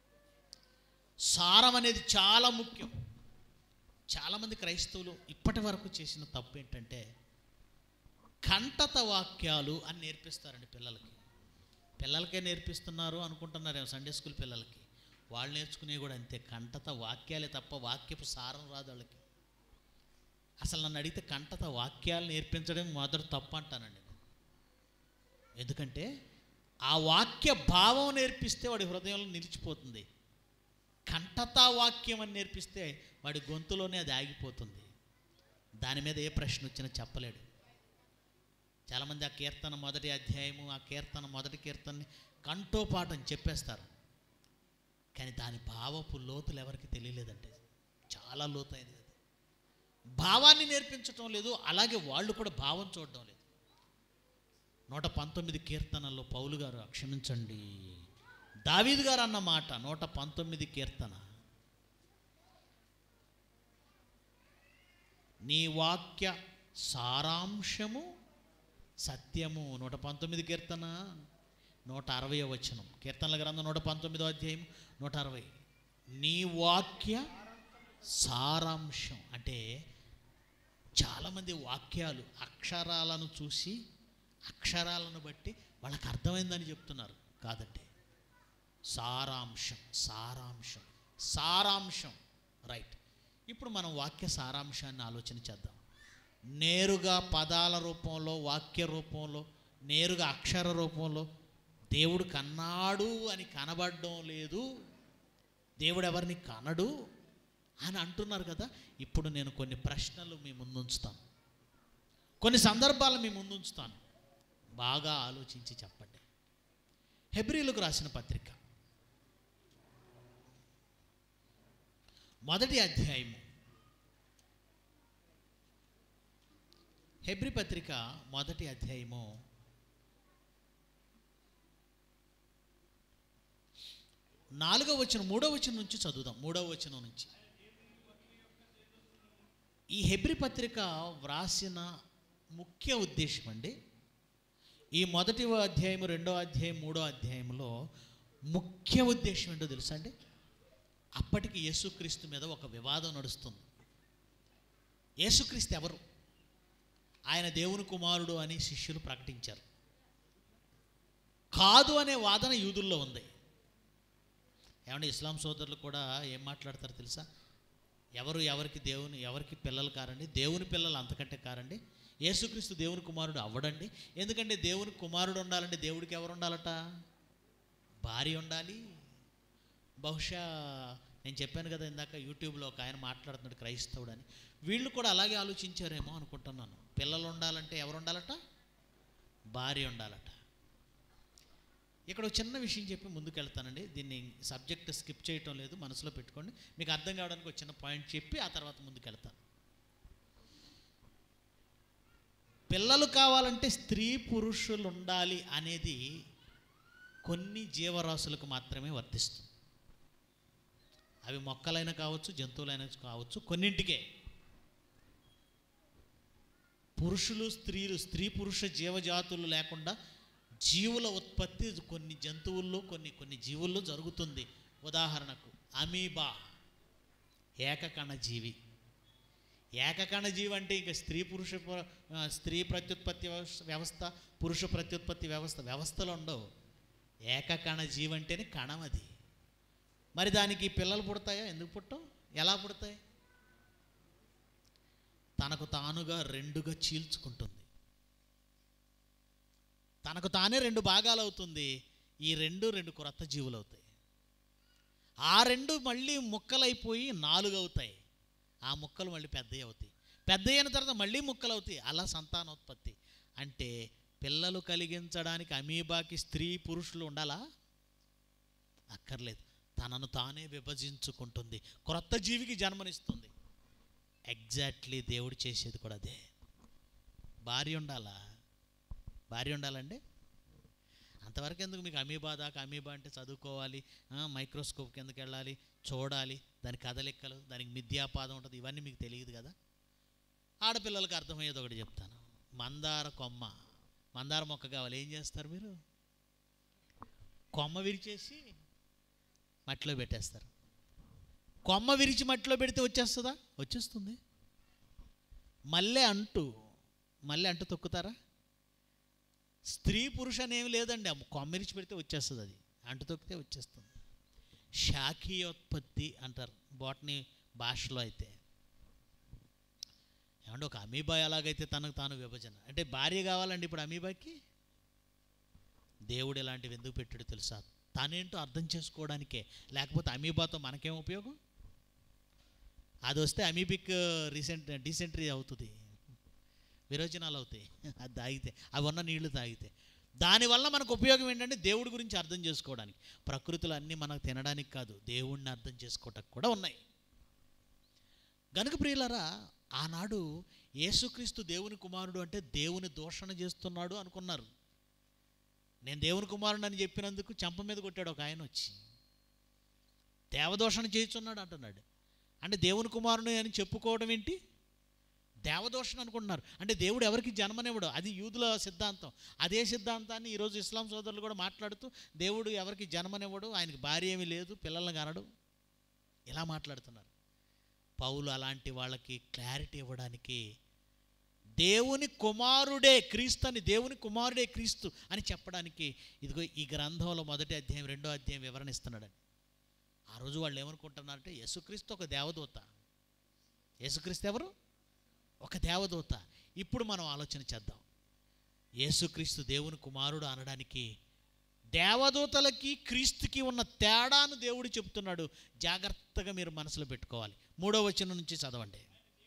సారం అనేది చాలా ముఖ్యం చాలామంది క్రైస్తవులు ఇప్పటి వరకు చేసిన తప్పు ఏంటంటే కంటత వాక్యాలు అని నేర్పిస్తారండి పిల్లలకి పిల్లలకే నేర్పిస్తున్నారు అనుకుంటున్నారేమో సండే స్కూల్ పిల్లలకి వాళ్ళు నేర్చుకునే కూడా అంతే కంటత వాక్యాలే తప్ప వాక్యపు సారం రాదు వాళ్ళకి అసలు నన్ను అడిగితే కంటత వాక్యాలు నేర్పించడం మొదటి తప్పు అంటానండి నేను. ఎందుకంటే ఆ వాక్య భావం నేర్పిస్తే వాడి హృదయంలో నిలిచిపోతుంది కంటతా వాక్యం అని నేర్పిస్తే వాడి గొంతులోనే అది ఆగిపోతుంది దాని మీద ఏ ప్రశ్న వచ్చినా చెప్పలేడు చాలామంది ఆ కీర్తన మొదటి అధ్యాయము ఆ కీర్తన మొదటి కీర్తనని కంఠోపాఠం చెప్పేస్తారు కానీ దాని భావపు లోతులు ఎవరికి తెలియలేదంటే చాలా లోతైనది అది భావాన్ని నేర్పించటం లేదు అలాగే వాళ్ళు కూడా భావం చూడడం లేదు నూట పంతొమ్మిది కీర్తనల్లో పౌలు గారు క్షమించండి దావీదు గారు అన్న మాట నూట పంతొమ్మిది కీర్తన నీ వాక్య సారాంశము సత్యము నూట పంతొమ్మిది కీర్తన నూట అరవై వచనం కీర్తనల గ్రంథం నూట పంతొమ్మిదో అధ్యాయం నూట అరవై నీ వాక్య సారాంశం అంటే చాలామంది వాక్యాలు అక్షరాలను చూసి అక్షరాలను బట్టి వాళ్ళకి అర్థమైందని చెప్తున్నారు కాదండి సారాంశం సారాంశం సారాంశం రైట్ ఇప్పుడు మనం వాక్య సారాంశాన్ని ఆలోచన చేద్దాం నేరుగా పదాల రూపంలో వాక్య రూపంలో నేరుగా అక్షర రూపంలో దేవుడు కన్నాడు అని కనబడడం లేదు దేవుడు ఎవరిని కనడు అని అంటున్నారు కదా ఇప్పుడు నేను కొన్ని ప్రశ్నలు మీ ముందుంచుతాను కొన్ని సందర్భాలు మీ ముందుంచుతాను బాగా ఆలోచించి చెప్పండి హెబ్రిలకు రాసిన పత్రిక మొదటి అధ్యాయము హెబ్రి పత్రిక మొదటి అధ్యాయము నాలుగవ వచనం మూడవ వచనం నుంచి చదువుదాం మూడవ వచనం నుంచి ఈ హెబ్రి పత్రిక వ్రాసిన ముఖ్య ఉద్దేశం అండి ఈ మొదటి అధ్యాయం రెండో అధ్యాయం మూడో అధ్యాయంలో ముఖ్య ఉద్దేశం ఏంటో తెలుసా అండి అప్పటికి యేసుక్రీస్తు మీద ఒక వివాదం నడుస్తుంది యేసుక్రీస్తు ఎవరు ఆయన దేవుని కుమారుడు అని శిష్యులు ప్రకటించారు కాదు అనే వాదన యూదుల్లో ఉంది ఏమంటే ఇస్లాం సోదరులు కూడా ఏం మాట్లాడతారు తెలుసా ఎవరు ఎవరికి దేవుని ఎవరికి పిల్లలు కారండి దేవుని పిల్లలు అంతకంటే కారండి యేసుక్రీస్తు దేవుని కుమారుడు అవ్వడండి ఎందుకంటే దేవుని కుమారుడు ఉండాలంటే దేవుడికి ఎవరు ఉండాలట భార్య ఉండాలి బహుశా నేను చెప్పాను కదా ఇందాక యూట్యూబ్లో ఒక ఆయన మాట్లాడుతున్నాడు క్రైస్తవుడు అని వీళ్ళు కూడా అలాగే ఆలోచించారేమో అనుకుంటున్నాను పిల్లలు ఉండాలంటే ఎవరు ఉండాలట భార్య ఉండాలట ఇక్కడ ఒక చిన్న విషయం చెప్పి ముందుకు వెళ్తానండి దీన్ని సబ్జెక్ట్ స్కిప్ చేయటం లేదు మనసులో పెట్టుకోండి మీకు అర్థం కావడానికి ఒక చిన్న పాయింట్ చెప్పి ఆ తర్వాత ముందుకు వెళ్తాను పిల్లలు కావాలంటే స్త్రీ పురుషులు ఉండాలి అనేది కొన్ని జీవరాశులకు మాత్రమే వర్తిస్తుంది అవి మొక్కలైనా కావచ్చు జంతువులైనా కావచ్చు కొన్నింటికే పురుషులు స్త్రీలు స్త్రీ పురుష జీవజాతులు లేకుండా జీవుల ఉత్పత్తి కొన్ని జంతువుల్లో కొన్ని కొన్ని జీవుల్లో జరుగుతుంది ఉదాహరణకు అమీబా ఏకకణ జీవి ఏకకణ జీవి అంటే ఇక స్త్రీ పురుష ప్ర- ఆ, స్త్రీ ప్రత్యుత్పత్తి వ్యవస్థ- వ్యవస్థ పురుష ప్రత్యుత్పత్తి వ్యవస్థ వ్యవస్థలు ఉండవు ఏకకణ జీవి అంటేనే కణం అది మరి దానికి పిల్లలు పుడతాయా ఎందుకు పుట్టవు ఎలా పుడతాయి తనకు తానుగా రెండుగా చీల్చుకుంటుంది తనకు తానే రెండు భాగాలు అవుతుంది ఈ రెండు రెండు క్రొత్త జీవులు అవుతాయి ఆ రెండు మళ్ళీ ముక్కలైపోయి నాలుగు అవుతాయి ఆ ముక్కలు మళ్ళీ పెద్దవి అవుతాయి పెద్ద అయిన తర్వాత మళ్ళీ ముక్కలు అవుతాయి అలా సంతానోత్పత్తి అంటే పిల్లలు కలిగించడానికి అమీబాకి స్త్రీ పురుషులు ఉండాలా అక్కర్లేదు తనను తానే విభజించుకుంటుంది క్రొత్త జీవికి జన్మనిస్తుంది ఎగ్జాక్ట్లీ దేవుడు చేసేది కూడా అదే భార్య ఉండాలా భార్య ఉండాలండి అంతవరకు ఎందుకు మీకు అమీబా దాకా అమీబా అంటే చదువుకోవాలి ఆ, మైక్రోస్కోప్ కిందకి వెళ్ళాలి చూడాలి దాని కదలిక్కలు దానికి మిథ్యాపాదం ఉంటుంది ఇవన్నీ మీకు తెలియదు కదా ఆడపిల్లలకు అర్థమయ్యేది ఒకటి చెప్తాను మందార కొమ్మ మందార మొక్క కావాలి ఏం చేస్తారు మీరు కొమ్మ విరిచేసి మట్టిలో పెట్టేస్తారు కొమ్మ విరిచి మట్టిలో పెడితే వచ్చేస్తుందా వచ్చేస్తుంది మళ్ళీ అంటు మళ్ళీ అంటు తొక్కుతారా స్త్రీ పురుష అనేమి లేదండి ఆ కొమ్మ విరిచి పెడితే వచ్చేస్తుంది అది అంటు తొక్కితే వచ్చేస్తుంది శాఖీయోత్పత్తి అంటారు బోటనీ భాషలో అయితే ఏమంటే ఒక అమీబా ఎలాగైతే తనకు తాను విభజన అంటే భార్య కావాలండి ఇప్పుడు అమీబాకి దేవుడు ఇలాంటివి ఎందుకు పెట్టాడు తెలుసా తనేంటో అర్థం చేసుకోవడానికే లేకపోతే అమీబాతో మనకేం ఉపయోగం అది వస్తే అమీబిక్ రీసెంట్ డీసెంట్రీ అవుతుంది విరోచనాలు అవుతాయి అది తాగితే అవి ఉన్న నీళ్లు తాగితే దానివల్ల మనకు ఉపయోగం ఏంటంటే దేవుడి గురించి అర్థం చేసుకోవడానికి ప్రకృతిలో అన్నీ మనకు తినడానికి కాదు దేవుడిని అర్థం చేసుకోవటానికి కూడా ఉన్నాయి గనుక ప్రియులరా ఆనాడు యేసుక్రీస్తు దేవుని కుమారుడు అంటే దేవుని దూషణ చేస్తున్నాడు అనుకున్నారు నేను దేవుని కుమారుడు అని చెప్పినందుకు చెంప మీద కొట్టాడు ఒక ఆయన వచ్చి దేవదోషణ చేయుచున్నాడు అంటున్నాడు అంటే దేవుని కుమారుడు అని చెప్పుకోవడం ఏంటి దేవదోషణ అనుకుంటున్నారు అంటే దేవుడు ఎవరికి జన్మనివ్వడు అది యూదుల సిద్ధాంతం అదే సిద్ధాంతాన్ని ఈరోజు ఇస్లాం సోదరులు కూడా మాట్లాడుతూ దేవుడు ఎవరికి జన్మనివ్వడు ఆయనకి భార్య ఏమీ లేదు పిల్లల్ని కనడు ఇలా మాట్లాడుతున్నారు పౌలు అలాంటి వాళ్ళకి క్లారిటీ ఇవ్వడానికి దేవుని కుమారుడే క్రీస్తు అని దేవుని కుమారుడే క్రీస్తు అని చెప్పడానికి ఇదిగో ఈ గ్రంథంలో మొదటి అధ్యాయం రెండో అధ్యాయం వివరణ ఇస్తున్నాడని ఆ రోజు వాళ్ళు ఏమనుకుంటున్నారంటే యేసుక్రీస్తు ఒక దేవదూత యేసుక్రీస్తు ఎవరు ఒక దేవదూత ఇప్పుడు మనం ఆలోచన చేద్దాం యేసుక్రీస్తు దేవుని కుమారుడు అనడానికి దేవదూతలకి క్రీస్తుకి ఉన్న తేడాను దేవుడు చెప్తున్నాడు జాగ్రత్తగా మీరు మనసులో పెట్టుకోవాలి మూడో వచనం నుంచి చదవండి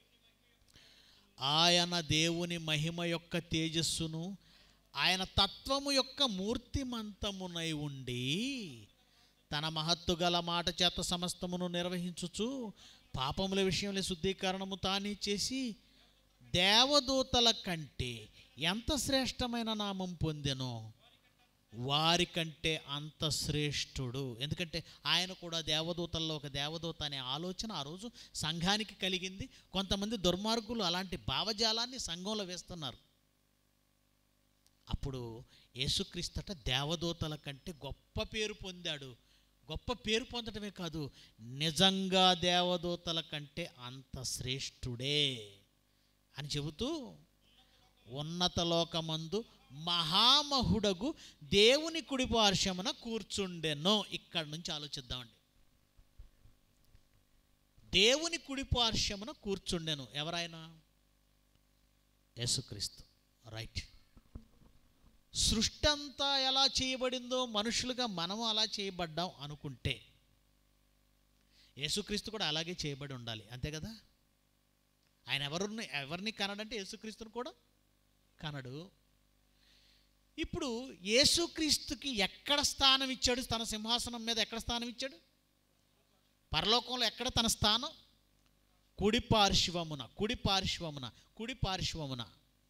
ఆయన దేవుని మహిమ యొక్క తేజస్సును ఆయన తత్వము యొక్క మూర్తిమంతమునై ఉండి తన మహత్తు గల మాట చేత సమస్తమును నిర్వహించుచు పాపముల విషయంలో శుద్ధీకరణము తానే చేసి దేవదూతల కంటే ఎంత శ్రేష్టమైన నామం పొందెనో వారికంటే అంత శ్రేష్ఠుడు ఎందుకంటే ఆయన కూడా దేవదూతల్లో ఒక దేవదూత అనే ఆలోచన ఆ రోజు సంఘానికి కలిగింది కొంతమంది దుర్మార్గులు అలాంటి భావజాలాన్ని సంఘంలో వేస్తున్నారు అప్పుడు యేసుక్రీస్తట దేవదూతల కంటే గొప్ప పేరు పొందాడు గొప్ప పేరు పొందడమే కాదు నిజంగా దేవదూతల కంటే అంత శ్రేష్ఠుడే అని చెబుతూ ఉన్నత లోకమందు మహామహుడగు దేవుని కుడి పార్శ్వమున కూర్చుండెనో ఇక్కడ నుంచి ఆలోచిద్దామండి దేవుని కుడి పార్శ్వమున కూర్చుండెను ఎవరైనా యేసుక్రీస్తు రైట్ సృష్టి అంతా ఎలా చేయబడిందో మనుషులుగా మనము అలా చేయబడ్డాం అనుకుంటే యేసుక్రీస్తు కూడా అలాగే చేయబడి ఉండాలి అంతే కదా ఆయన ఎవరిని ఎవరిని కనడంటే యేసుక్రీస్తుని కూడా కనడు ఇప్పుడు యేసుక్రీస్తుకి ఎక్కడ స్థానం ఇచ్చాడు తన సింహాసనం మీద ఎక్కడ స్థానం ఇచ్చాడు పరలోకంలో ఎక్కడ తన స్థానం కుడి పార్శ్వమున కుడి పార్శ్వమున కుడి పార్శ్వమున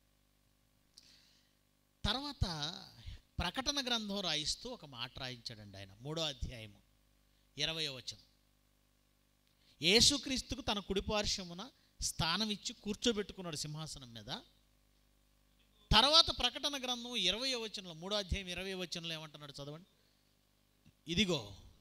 తర్వాత ప్రకటన గ్రంథం రాయిస్తూ ఒక మాట రాయించాడండి ఆయన మూడో అధ్యాయము ఇరవయో వచనం యేసుక్రీస్తుకు తన కుడి పార్శ్వమున స్థానం ఇచ్చి కూర్చోబెట్టుకున్నాడు సింహాసనం మీద తర్వాత ప్రకటన గ్రంథం ఇరవై వచనంలో మూడో అధ్యాయం ఇరవై వచనంలో ఏమంటున్నాడు చదవండి ఇదిగో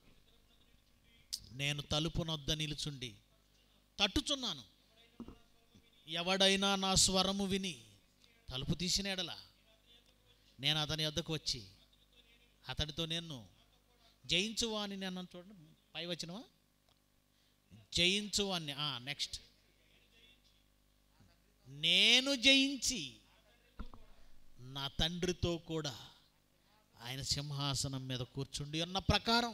నేను తలుపు నొద్ద నిలుచుండి తట్టుచున్నాను ఎవడైనా నా స్వరము విని తలుపు తీసిన ఎడల నేను అతని వద్దకు వచ్చి అతడితో నేను జయించువాని నేను చూడండి పై వచ్చినవా జయించువాన్ని నెక్స్ట్ నేను జయించి నా తండ్రితో కూడా ఆయన సింహాసనం మీద కూర్చుండి ఉన్న ప్రకారం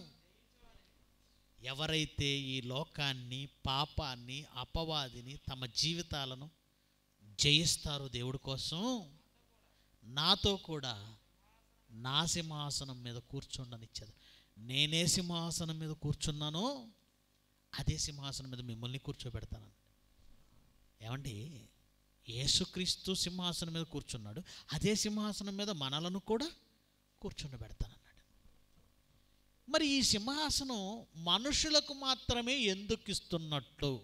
ఎవరైతే ఈ లోకాన్ని పాపాన్ని అపవాదిని తమ జీవితాలను జయిస్తారో దేవుడి కోసం నాతో కూడా నా సింహాసనం మీద కూర్చుండనిచ్చేది నేనే సింహాసనం మీద కూర్చున్నానో అదే సింహాసనం మీద మిమ్మల్ని కూర్చోబెడతాను ఏమండి యేసుక్రీస్తు సింహాసనం మీద కూర్చున్నాడు అదే సింహాసనం మీద మనలను కూడా కూర్చుండబెడతానన్నాడు మరి ఈ సింహాసనం మనుషులకు మాత్రమే ఎందుకు ఇస్తున్నట్లు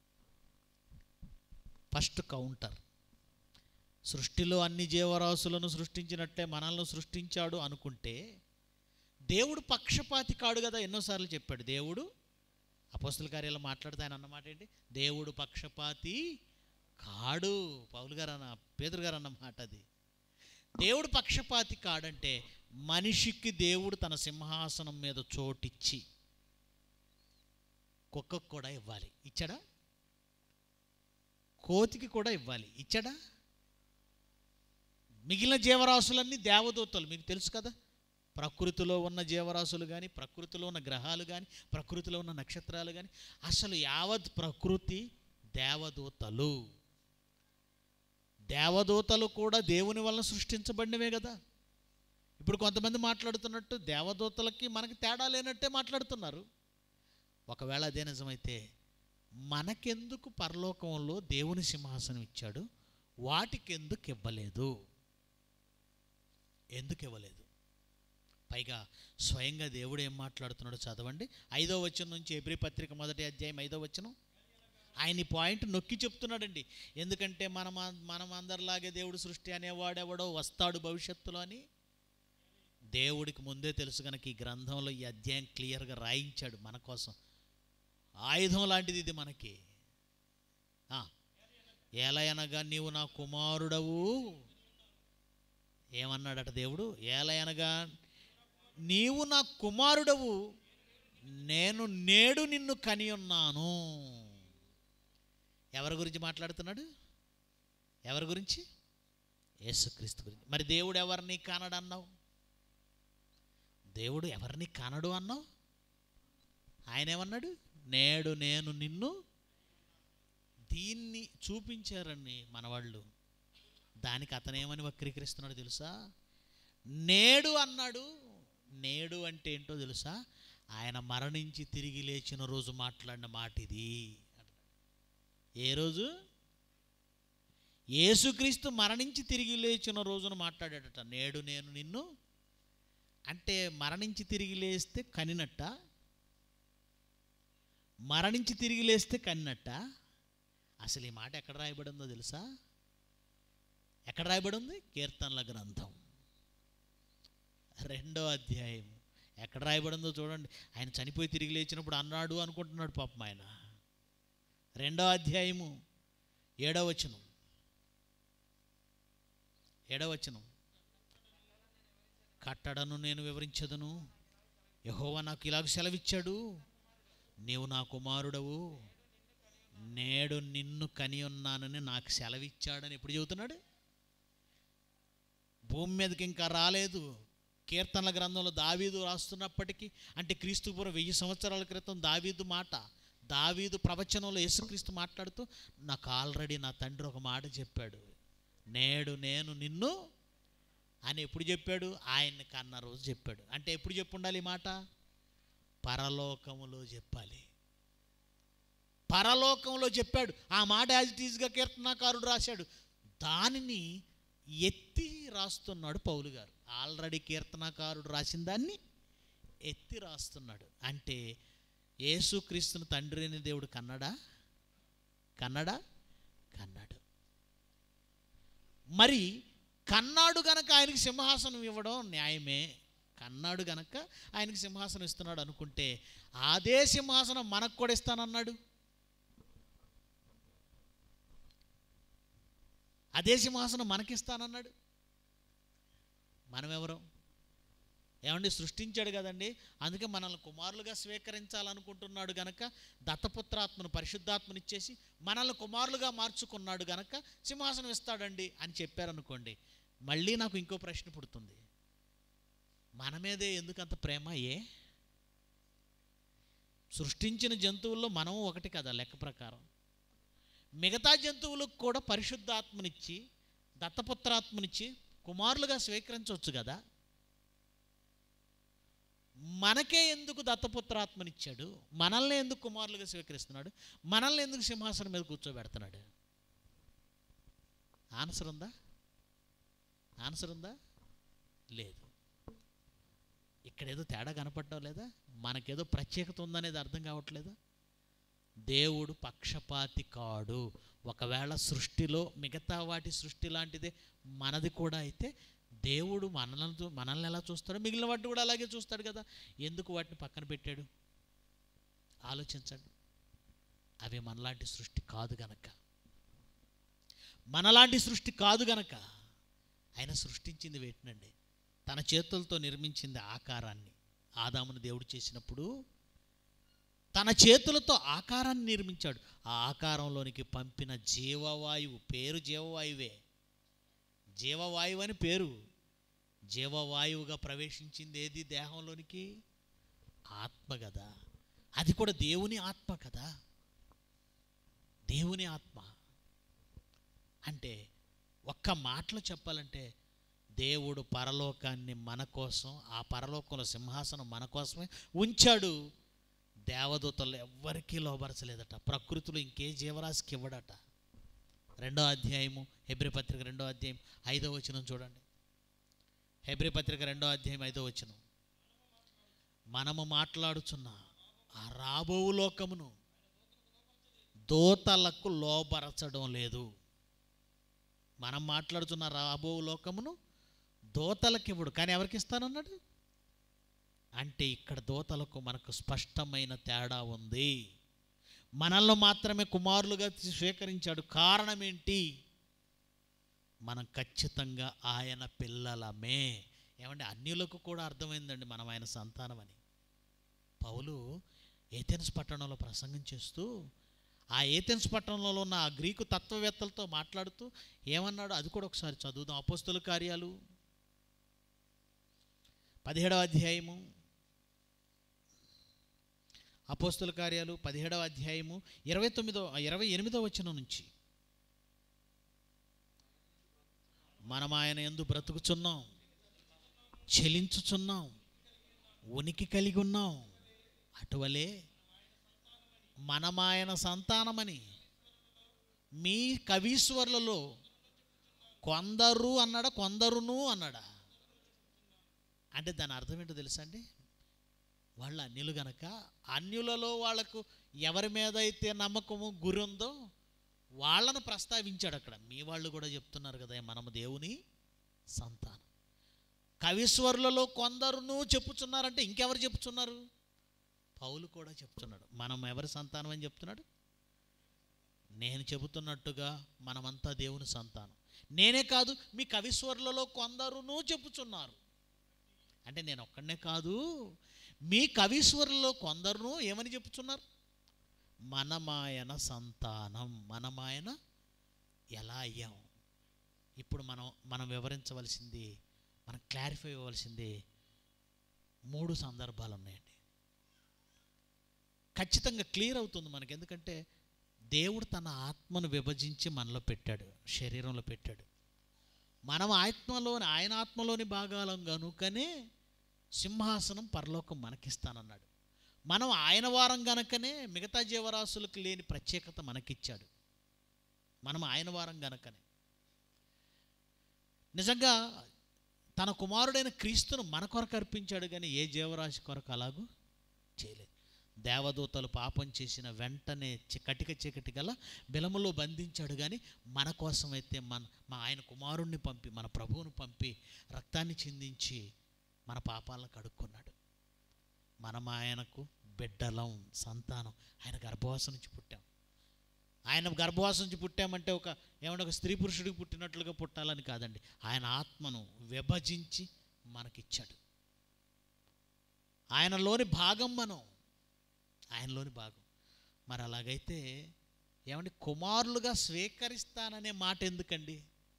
ఫస్ట్ కౌంటర్ సృష్టిలో అన్ని జీవరాశులను సృష్టించినట్లే మనల్ని సృష్టించాడు అనుకుంటే దేవుడు పక్షపాతి కాడు కదా ఎన్నోసార్లు చెప్పాడు దేవుడు అపోస్తుల కార్యాలు మాట్లాడితే ఆయన అన్నమాట ఏంటి దేవుడు పక్షపాతి కాడు పౌలు గారు అన్న పేదరు గారు అన్న మాట అది దేవుడు పక్షపాతి కాడంటే మనిషికి దేవుడు తన సింహాసనం మీద చోటిచ్చి కుక్కకు కూడా ఇవ్వాలి ఇచ్చాడా కోతికి కూడా ఇవ్వాలి ఇచ్చాడా మిగిలిన జీవరాశులన్నీ దేవదూతలు మీకు తెలుసు కదా ప్రకృతిలో ఉన్న జీవరాశులు కానీ ప్రకృతిలో ఉన్న గ్రహాలు కానీ ప్రకృతిలో ఉన్న నక్షత్రాలు కానీ అసలు యావత్ ప్రకృతి దేవదూతలు దేవదూతలు కూడా దేవుని వలన సృష్టించబడినవే కదా ఇప్పుడు కొంతమంది మాట్లాడుతున్నట్టు దేవదూతలకి మనకి తేడా లేనట్టే మాట్లాడుతున్నారు ఒకవేళ అదే నిజమైతే మనకెందుకు పరలోకంలో దేవుని సింహాసనం ఇచ్చాడు వాటికెందుకు ఇవ్వలేదు ఎందుకు ఇవ్వలేదు పైగా స్వయంగా దేవుడు ఏం మాట్లాడుతున్నాడో చదవండి ఐదో వచనం నుంచి ఎబ్రి పత్రిక మొదటి అధ్యాయం ఐదో వచనం ఆయన ఈ పాయింట్ నొక్కి చెప్తున్నాడండి ఎందుకంటే మనం మనం అందరిలాగే దేవుడు సృష్టి అనేవాడెవడో వస్తాడు భవిష్యత్తులో అని దేవుడికి ముందే తెలుసు కనుక ఈ గ్రంథంలో ఈ అధ్యాయం క్లియర్గా రాయించాడు మన కోసం ఆయుధం లాంటిది ఇది మనకి ఆ, ఏలయనగా నీవు నా కుమారుడవు ఏమన్నాడట దేవుడు ఏలయనగా నీవు నా కుమారుడవు నేను నేడు నిన్ను కని ఉన్నాను ఎవరి గురించి మాట్లాడుతున్నాడు ఎవరి గురించి యేసుక్రీస్తు గురించి మరి దేవుడు ఎవరిని కానడు అన్నావు దేవుడు ఎవరిని కానడు అన్నావు ఆయన ఏమన్నాడు నేడు నేను నిన్ను దీన్ని చూపించారండి మనవాళ్ళు దానికి అతనేమని వక్రీకరిస్తున్నాడు తెలుసా నేడు అన్నాడు నేడు అంటే ఏంటో తెలుసా ఆయన మరణించి తిరిగి లేచిన రోజు మాట్లాడిన మాట ఇది ఏ రోజు యేసుక్రీస్తు మరణించి తిరిగి లేచిన రోజున మాట్లాడాడట నేడు నేను నిన్ను అంటే మరణించి తిరిగి లేస్తే కనినట్ట మరణించి తిరిగి లేస్తే కనినట్ట అసలు ఈ మాట ఎక్కడ రాయబడి ఉందో తెలుసా ఎక్కడ రాయబడి ఉంది కీర్తనల గ్రంథం రెండో అధ్యాయం ఎక్కడ రాయబడి ఉందో చూడండి ఆయన చనిపోయి తిరిగి లేచినప్పుడు అన్నాడు అనుకుంటున్నాడు పాపం ఆయన రెండో అధ్యాయము ఏడో వచనం ఏడో వచనం కట్టడను నేను వివరించదను యహోవా నాకు ఇలాగ సెలవిచ్చాడు నీవు నా కుమారుడవు నేడు నిన్ను కని ఉన్నానని నాకు సెలవిచ్చాడని ఎప్పుడు చెబుతున్నాడు భూమి మీదకి ఇంకా రాలేదు కీర్తనల గ్రంథంలో దావీదు రాస్తున్నప్పటికీ అంటే క్రీస్తుపురం వెయ్యి సంవత్సరాల క్రితం దావీదు మాట దావీదు ప్రవచనంలో యేసుక్రీస్తు మాట్లాడుతూ నాకు ఆల్రెడీ నా తండ్రి ఒక మాట చెప్పాడు నేడు నేను నిన్ను అని ఎప్పుడు చెప్పాడు ఆయన్ని కన్న రోజు చెప్పాడు అంటే ఎప్పుడు చెప్పు ఉండాలి ఈ మాట పరలోకములో చెప్పాలి పరలోకంలో చెప్పాడు ఆ మాట యాజ్ ఇట్ ఈజ్గా కీర్తనాకారుడు రాశాడు దానిని ఎత్తి రాస్తున్నాడు పౌలు గారు ఆల్రెడీ కీర్తనాకారుడు రాసిన దాన్ని ఎత్తి రాస్తున్నాడు అంటే యేసుక్రీస్తుని తండ్రి అని దేవుడు కన్నడా కన్నడా కన్నాడు మరి కన్నాడు గనక ఆయనకి సింహాసనం ఇవ్వడం న్యాయమే కన్నాడు గనక ఆయనకి సింహాసనం ఇస్తున్నాడు అనుకుంటే అదే సింహాసనం మనకు కూడా ఇస్తానన్నాడు అదే సింహాసనం మనకిస్తానన్నాడు మనం ఎవరం ఏమండి సృష్టించాడు కదండి అందుకే మనల్ని కుమారులుగా స్వీకరించాలనుకుంటున్నాడు గనక దత్తపుత్రాత్మను పరిశుద్ధాత్మను ఇచ్చేసి మనల్ని కుమారులుగా మార్చుకున్నాడు గనక సింహాసనం ఇస్తాడండి అని చెప్పారనుకోండి మళ్ళీ నాకు ఇంకో ప్రశ్న పుడుతుంది మన మీదే ఎందుకంత ప్రేమ ఏ సృష్టించిన జంతువుల్లో మనం ఒకటి కదా లెక్క ప్రకారం మిగతా జంతువులకు కూడా పరిశుద్ధాత్మనిచ్చి దత్తపుత్రాత్మనిచ్చి కుమారులుగా స్వీకరించవచ్చు కదా మనకే ఎందుకు దత్తపుత్రాత్మనిచ్చాడు మనల్ని ఎందుకు కుమారులుగా స్వీకరిస్తున్నాడు మనల్ని ఎందుకు సింహాసనం మీద కూర్చోబెడుతున్నాడు ఆన్సర్ ఉందా ఆన్సర్ ఉందా లేదు ఇక్కడేదో తేడా కనపడడం లేదా మనకేదో ప్రత్యేకత ఉందనేది అర్థం కావట్లేదా దేవుడు పక్షపాతి కాడు ఒకవేళ సృష్టిలో మిగతా వాటి సృష్టి లాంటిదే మనది కూడా అయితే దేవుడు మనల్ని మనల్ని ఎలా చూస్తాడో మిగిలిన వాటిని కూడా అలాగే చూస్తాడు కదా ఎందుకు వాటిని పక్కన పెట్టాడు ఆలోచించండి అవి మనలాంటి సృష్టి కాదు గనక మనలాంటి సృష్టి కాదు గనక ఆయన సృష్టించింది వేటినండి తన చేతులతో నిర్మించింది ఆకారాన్ని ఆదామును దేవుడు చేసినప్పుడు తన చేతులతో ఆకారాన్ని నిర్మించాడు ఆ ఆకారంలోనికి పంపిన జీవవాయువు పేరు జీవవాయువే జీవవాయువు అని పేరు జీవవాయువుగా ప్రవేశించింది ఏది దేహంలోనికి ఆత్మ కదా అది కూడా దేవుని ఆత్మ కదా దేవుని ఆత్మ అంటే ఒక్క మాటలో చెప్పాలంటే దేవుడు పరలోకాన్ని మన కోసం ఆ పరలోకంలో సింహాసనం మన కోసమే ఉంచాడు దేవదూతలు ఎవ్వరికీ లోబరచలేదట ప్రకృతిలో ఇంకే జీవరాశికి ఇవ్వడట రెండో అధ్యాయము హెబ్రి పత్రిక రెండో అధ్యాయం ఐదో వచనం చూడండి హెబ్రి పత్రిక రెండో అధ్యాయం ఐదో వచనం మనము మాట్లాడుచున్న ఆ రాబో లోకమును దోతలకు లోబరచడం లేదు మనం మాట్లాడుతున్న రాబో లోకమును దోతలకు ఇవ్వడు కానీ ఎవరికి ఇస్తానన్నాడు అంటే ఇక్కడ దోతలకు మనకు స్పష్టమైన తేడా ఉంది మనల్ని మాత్రమే కుమారులుగా స్వీకరించాడు కారణం ఏంటి మనం ఖచ్చితంగా ఆయన పిల్లలమే ఏమంటే అన్యులకు కూడా అర్థమైందండి మనం ఆయన సంతానం అని పౌలు ఏథెన్స్ పట్టణంలో ప్రసంగం చేస్తూ ఆ ఏథెన్స్ పట్టణంలో ఉన్న ఆ గ్రీకు తత్వవేత్తలతో మాట్లాడుతూ ఏమన్నాడు అది కూడా ఒకసారి చదువుదాం అపోస్తుల కార్యాలు పదిహేడవ అధ్యాయము అపోస్తుల కార్యాలు పదిహేడవ అధ్యాయము ఇరవై తొమ్మిదో ఇరవై ఎనిమిదో వచనం నుంచి మనం ఆయన ఎందు బ్రతుకుచున్నాం చెలించుచున్నాం ఉనికి కలిగి ఉన్నాం అటువలే మనమాయన సంతానమని మీ కవీశ్వర్లలో కొందరు అన్నాడా కొందరును అన్నాడా అంటే దాని అర్థం ఏంటో తెలుసా అండి వాళ్ళు అన్యులు గనక అన్యులలో వాళ్లకు ఎవరి మీద అయితే నమ్మకము గురి ఉందో వాళ్ళను ప్రస్తావించాడు అక్కడ మీ వాళ్ళు కూడా చెప్తున్నారు కదా మనము దేవుని సంతానం కవీశ్వరులలో కొందరును చెప్పుచున్నారంటే ఇంకెవరు చెప్పుచున్నారు పౌలు కూడా చెప్తున్నాడు మనం ఎవరి సంతానం అని చెప్తున్నాడు నేను చెబుతున్నట్టుగా మనమంతా దేవుని సంతానం నేనే కాదు మీ కవిశ్వరులలో కొందరును చెప్పుచున్నారు అంటే నేను ఒక్కడనే కాదు మీ కవీశ్వరులలో కొందరును ఏమని చెప్పుచున్నారు మనమాయన సంతానం మనమాయన ఎలా అయ్యాం ఇప్పుడు మనం మనం వివరించవలసింది మనం క్లారిఫై ఇవ్వవలసింది మూడు సందర్భాలు ఉన్నాయండి ఖచ్చితంగా క్లియర్ అవుతుంది మనకి ఎందుకంటే దేవుడు తన ఆత్మను విభజించి మనలో పెట్టాడు శరీరంలో పెట్టాడు మనం ఆత్మలోని ఆయన ఆత్మలోని భాగాలం కనుకనే సింహాసనం పరలోకం మనకిస్తానన్నాడు మనం ఆయన వారం గనకనే మిగతా జీవరాశులకు లేని ప్రత్యేకత మనకిచ్చాడు మనం ఆయన వారం గనకనే నిజంగా తన కుమారుడైన క్రీస్తును మన కొరకు అర్పించాడు కానీ ఏ జీవరాశి కొరకు అలాగూ చేయలేదు దేవదూతలు పాపం చేసిన వెంటనే చి- కటిక చీకటి గల బిలములో బంధించాడు కానీ మన కోసమైతే మన మా ఆయన కుమారుణ్ణి పంపి మన ప్రభువును పంపి రక్తాన్ని చిందించి మన పాపాలను కడుక్కున్నాడు మనం ఆయనకు బిడ్డలం సంతానం ఆయన గర్భవాసం నుంచి పుట్టాం ఆయన గర్భవాసం నుంచి పుట్టామంటే ఒక ఏమంటే ఒక స్త్రీ పురుషుడికి పుట్టినట్లుగా పుట్టాలని కాదండి ఆయన ఆత్మను విభజించి మనకిచ్చాడు ఆయనలోని భాగం మనం ఆయనలోని భాగం మరి అలాగైతే ఏమండి కుమారులుగా స్వీకరిస్తాననే మాట ఎందుకండి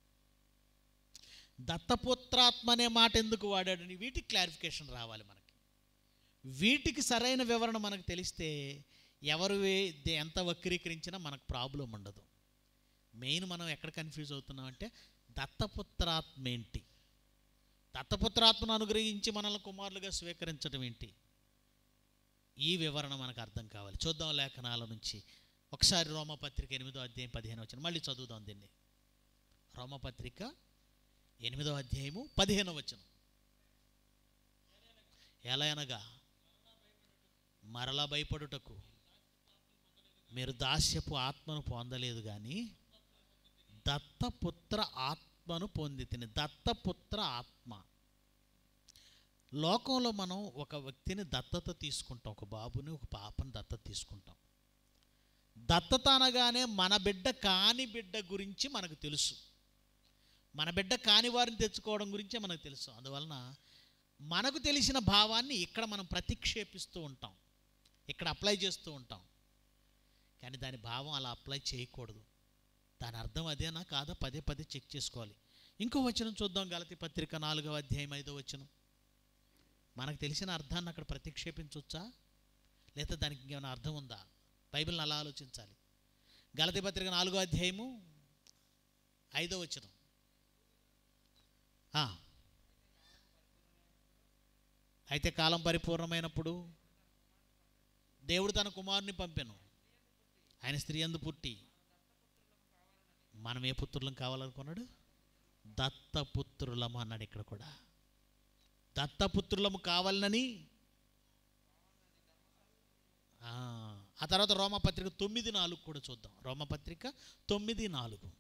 దత్తపుత్రాత్మ అనే మాట ఎందుకు వాడాడని వీటికి క్లారిఫికేషన్ రావాలి మనకి వీటికి సరైన వివరణ మనకు తెలిస్తే ఎవరు వే- దే- ఎంత వక్రీకరించినా మనకు ప్రాబ్లం ఉండదు మెయిన్ మనం ఎక్కడ కన్ఫ్యూజ్ అవుతున్నాం అంటే దత్తపుత్రాత్మ ఏంటి దత్తపుత్రాత్మను అనుగ్రహించి మనల్ని కుమారులుగా స్వీకరించడం ఏంటి ఈ వివరణ మనకు అర్థం కావాలి చూద్దాం లేఖనాల నుంచి ఒకసారి రోమపత్రిక ఎనిమిదో అధ్యాయం పదిహేను వచ్చిన మళ్ళీ చదువుదాం దీన్ని రోమపత్రిక ఎనిమిదో అధ్యాయము పదిహేను వచనం ఎలా అనగా మరలా భయపడుటకు మీరు దాస్యపు ఆత్మను పొందలేదు కానీ దత్తపుత్ర ఆత్మను పొంది తిని దత్తపుత్ర ఆత్మ లోకంలో మనం ఒక వ్యక్తిని దత్తత తీసుకుంటాం ఒక బాబుని ఒక పాపని దత్తత తీసుకుంటాం దత్తత అనగానే మన బిడ్డ కాని బిడ్డ గురించి మనకు తెలుసు మన బిడ్డ కాని వారిని తెచ్చుకోవడం గురించే మనకు తెలుసు అందువలన మనకు తెలిసిన భావాన్ని ఇక్కడ మనం ప్రతిక్షేపిస్తూ ఉంటాం ఇక్కడ అప్లై చేస్తూ ఉంటాం కానీ దాని భావం అలా అప్లై చేయకూడదు దాని అర్థం అదేనా కాదా పదే పదే చెక్ చేసుకోవాలి ఇంకో వచనం చూద్దాం గలతి పత్రిక నాలుగవ అధ్యాయం ఐదో వచనం మనకు తెలిసిన అర్థాన్ని అక్కడ ప్రతిక్షేపించవచ్చా లేదా దానికి ఇంకేమైనా అర్థం ఉందా బైబిల్ని అలా ఆలోచించాలి గలతి పత్రిక నాలుగో అధ్యాయము ఐదో వచనం ఆ. అయితే కాలం పరిపూర్ణమైనప్పుడు దేవుడు తన కుమారుని పంపెను ఆయన స్త్రీ అందు పుట్టి మనం ఏ పుత్రులం కావాలనుకున్నాడు దత్తపుత్రులము అన్నాడు ఇక్కడ కూడా దత్తపుత్రులము కావాలని ఆ, ఆ తర్వాత రోమపత్రిక తొమ్మిది నాలుగు కూడా చూద్దాం రోమపత్రిక తొమ్మిది నాలుగు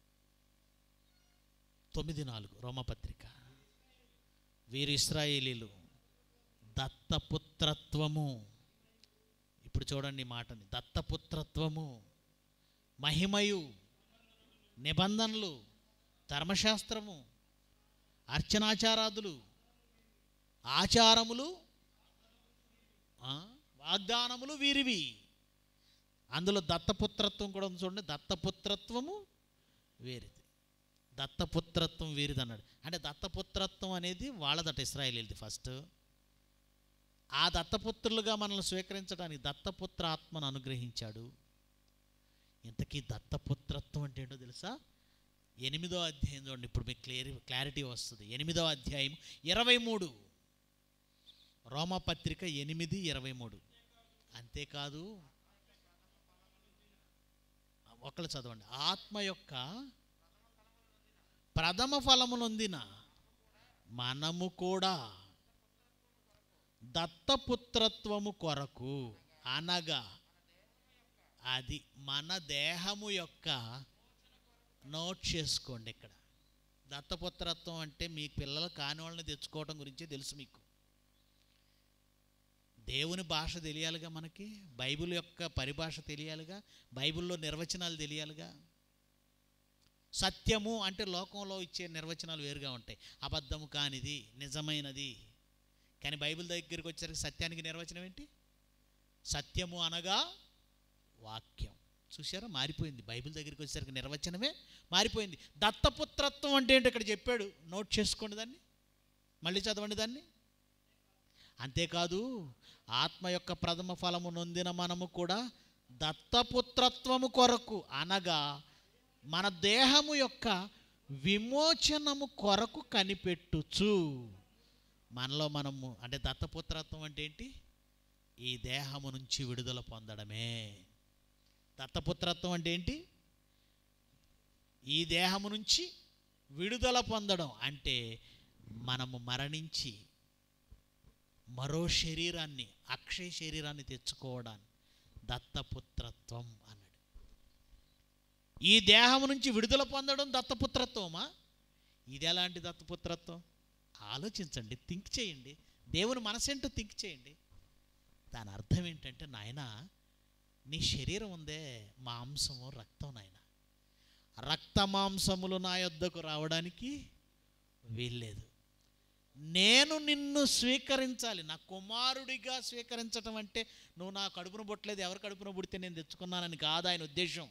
తొమ్మిది నాలుగు రోమపత్రిక వీరు ఇస్రాయేలీలు దత్తపుత్రత్వము ఇప్పుడు చూడండి ఈ మాటని దత్తపుత్రత్వము మహిమయు నిబంధనలు ధర్మశాస్త్రము అర్చనాచారాదులు ఆచారములు ఆ, వాగ్దానములు వీరివి అందులో దత్తపుత్రత్వం కూడా ఉంది చూడండి దత్తపుత్రత్వము వీరిది దత్తపుత్రత్వం వీరిది అన్నాడు అంటే దత్తపుత్రత్వం అనేది వాళ్ళదట ఇస్రాయేలీది ఫస్ట్ ఆ దత్తపుత్రులుగా మనల్ని స్వీకరించడానికి దత్తపుత్ర ఆత్మను అనుగ్రహించాడు ఇంతకీ దత్తపుత్రత్వం అంటే ఏంటో తెలుసా ఎనిమిదో అధ్యాయం చూడండి ఇప్పుడు మీకు క్లియర్ క్లారిటీ వస్తుంది ఎనిమిదో అధ్యాయం ఇరవై మూడు రోమపత్రిక ఎనిమిది ఇరవై మూడు అంతేకాదు ఒకళ్ళు చదవండి ఆత్మ యొక్క ప్రథమ ఫలమునొందిన మనము కూడా దత్తపుత్రత్వము కొరకు అనగా అది మన దేహము యొక్క నోట్ చేసుకోండి ఇక్కడ దత్తపుత్రత్వం అంటే మీ పిల్లలు కాని వాళ్ళని తెచ్చుకోవడం గురించి తెలుసు మీకు దేవుని భాష తెలియాలిగా మనకి బైబిల్ యొక్క పరిభాష తెలియాలిగా బైబిల్లో నిర్వచనాలు తెలియాలిగా సత్యము అంటే లోకంలో ఇచ్చే నిర్వచనాలు వేరుగా ఉంటాయి అబద్ధము కానిది నిజమైనది కానీ బైబిల్ దగ్గరికి వచ్చేసరికి సత్యానికి నిర్వచనం ఏంటి సత్యము అనగా వాక్యం చూసారా మారిపోయింది బైబిల్ దగ్గరికి వచ్చేసరికి నిర్వచనమే మారిపోయింది దత్తపుత్రత్వం అంటే ఏంటి ఇక్కడ చెప్పాడు నోట్ చేసుకోండి దాన్ని మళ్ళీ చదవండి దాన్ని అంతేకాదు ఆత్మ యొక్క ప్రథమ ఫలము నొందిన మనము కూడా దత్తపుత్రత్వము కొరకు అనగా మన దేహము యొక్క విమోచనము కొరకు కనిపెట్టుచు మనలో మనము అంటే దత్తపుత్రత్వం అంటే ఏంటి ఈ దేహము నుంచి విడుదల పొందడమే దత్తపుత్రత్వం అంటే ఏంటి ఈ దేహము నుంచి విడుదల పొందడం అంటే మనము మరణించి మరో శరీరాన్ని అక్షయ శరీరాన్ని తెచ్చుకోవడాన్ని దత్తపుత్రత్వం అన్నాడు ఈ దేహం నుంచి విడుదల పొందడం దత్తపుత్రత్వమా ఇది ఎలాంటి దత్తపుత్రత్వం ఆలోచించండి థింక్ చేయండి దేవుని మనసేంటో థింక్ చేయండి దాని అర్థం ఏంటంటే నాయన నీ శరీరం ఉందే మాంసము రక్తం నాయన రక్త మాంసములు నా యొద్దకు రావడానికి వీల్లేదు నేను నిన్ను స్వీకరించాలి నా కుమారుడిగా స్వీకరించటం అంటే నువ్వు నా కడుపున పుట్టలేదు ఎవరి కడుపున పుడితే నేను తెచ్చుకున్నానని కాదు ఆయన ఉద్దేశం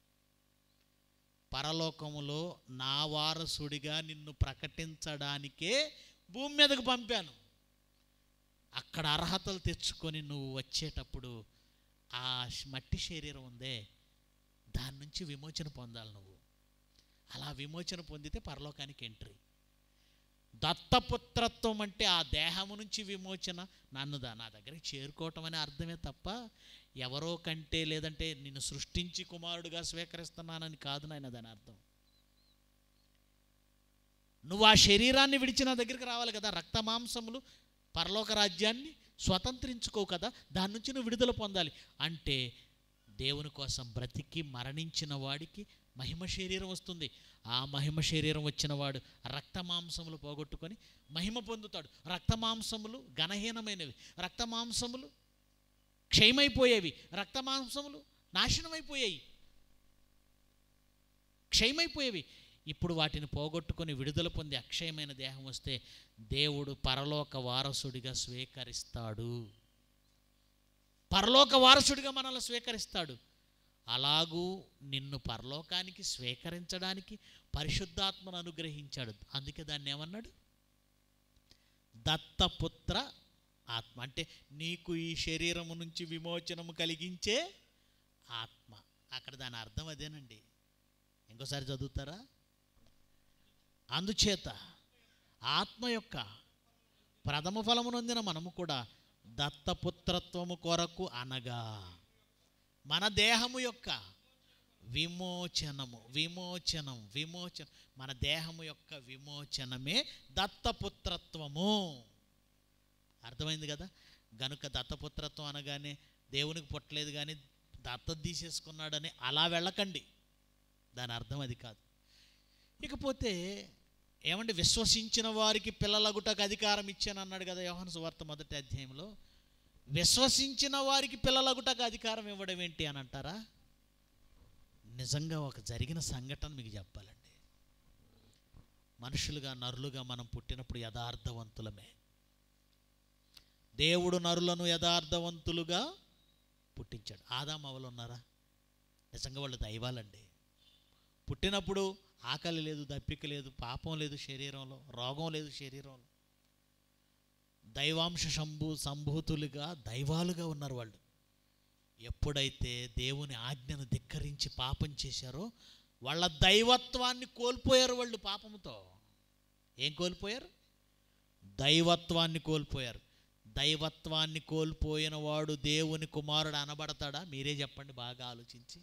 పరలోకములో నా వారసుడిగా నిన్ను ప్రకటించడానికే భూమి మీదకు పంపాను అక్కడ అర్హతలు తెచ్చుకొని నువ్వు వచ్చేటప్పుడు ఆ మట్టి శరీరం ఉందే దాని నుంచి విమోచన పొందాలి నువ్వు అలా విమోచన పొందితే పరలోకానికి ఎంట్రీ దత్తపుత్రత్వం అంటే ఆ దేహము నుంచి విమోచన నన్ను దా నా దగ్గరికి చేరుకోవటం అనే అర్థమే తప్ప ఎవరో కంటే లేదంటే నిన్ను సృష్టించి కుమారుడుగా స్వీకరిస్తున్నానని కాదు నాయన దాని అర్థం నువ్వు ఆ శరీరాన్ని విడిచి నా దగ్గరికి రావాలి కదా రక్త మాంసములు పరలోక రాజ్యాన్ని స్వతంత్రించుకోవు కదా దాని నుంచి నువ్వు విడుదల పొందాలి అంటే దేవుని కోసం బ్రతికి మరణించిన వాడికి మహిమ శరీరం వస్తుంది ఆ మహిమ శరీరం వచ్చిన వాడు రక్త మాంసములు పోగొట్టుకొని మహిమ పొందుతాడు రక్త మాంసములు ఘనహీనమైనవి రక్త మాంసములు క్షయమైపోయేవి రక్త మాంసములు నాశనమైపోయాయి క్షయమైపోయేవి ఇప్పుడు వాటిని పోగొట్టుకొని విడుదల పొంది అక్షయమైన దేహం వస్తే దేవుడు పరలోక వారసుడిగా స్వీకరిస్తాడు పరలోక వారసుడిగా మనల్ని స్వీకరిస్తాడు అలాగూ నిన్ను పరలోకానికి స్వీకరించడానికి పరిశుద్ధాత్మను అనుగ్రహించాడు అందుకే దాన్ని ఏమన్నాడు దత్తపుత్ర ఆత్మ అంటే నీకు ఈ శరీరము నుంచి విమోచనము కలిగించే ఆత్మ అక్కడ దాని అర్థం అదేనండి ఇంకోసారి చదువుతారా అందుచేత ఆత్మ యొక్క ప్రథమ ఫలము నొందిన మనము కూడా దత్తపుత్ర దత్తపుత్రత్వము కొరకు అనగా మన దేహము యొక్క విమోచనము విమోచనం విమోచనం మన దేహము యొక్క విమోచనమే దత్తపుత్రత్వము అర్థమైంది కదా గనుక దత్తపుత్రత్వం అనగానే దేవునికి పుట్టలేదు కానీ దత్త తీసేసుకున్నాడని అలా వెళ్ళకండి దాని అర్థం అది కాదు ఇకపోతే ఏమంటే విశ్వసించిన వారికి పిల్లలగుటకు అధికారం ఇచ్చాను అన్నాడు కదా యోహాను సువార్త మొదటి అధ్యాయంలో విశ్వసించిన వారికి పిల్లలగుటకు అధికారం ఇవ్వడం ఏంటి అని అంటారా నిజంగా ఒక జరిగిన సంఘటన మీకు చెప్పాలండి మనుషులుగా నరులుగా మనం పుట్టినప్పుడు యథార్థవంతులమే దేవుడు నరులను యథార్థవంతులుగా పుట్టించాడు ఆదాం అవలు ఉన్నారా నిజంగా వాళ్ళు దైవాలండి పుట్టినప్పుడు ఆకలి లేదు దప్పిక లేదు పాపం లేదు శరీరంలో రోగం లేదు శరీరంలో దైవాంశ సంభూ సంభూతులుగా దైవాలుగా ఉన్నారు వాళ్ళు ఎప్పుడైతే దేవుని ఆజ్ఞను ధిక్కరించి పాపం చేశారో వాళ్ళ దైవత్వాన్ని కోల్పోయారు వాళ్ళు పాపంతో ఏం కోల్పోయారు దైవత్వాన్ని కోల్పోయారు దైవత్వాన్ని కోల్పోయిన వాడు దేవుని కుమారుడు అనబడతాడా మీరే చెప్పండి బాగా ఆలోచించి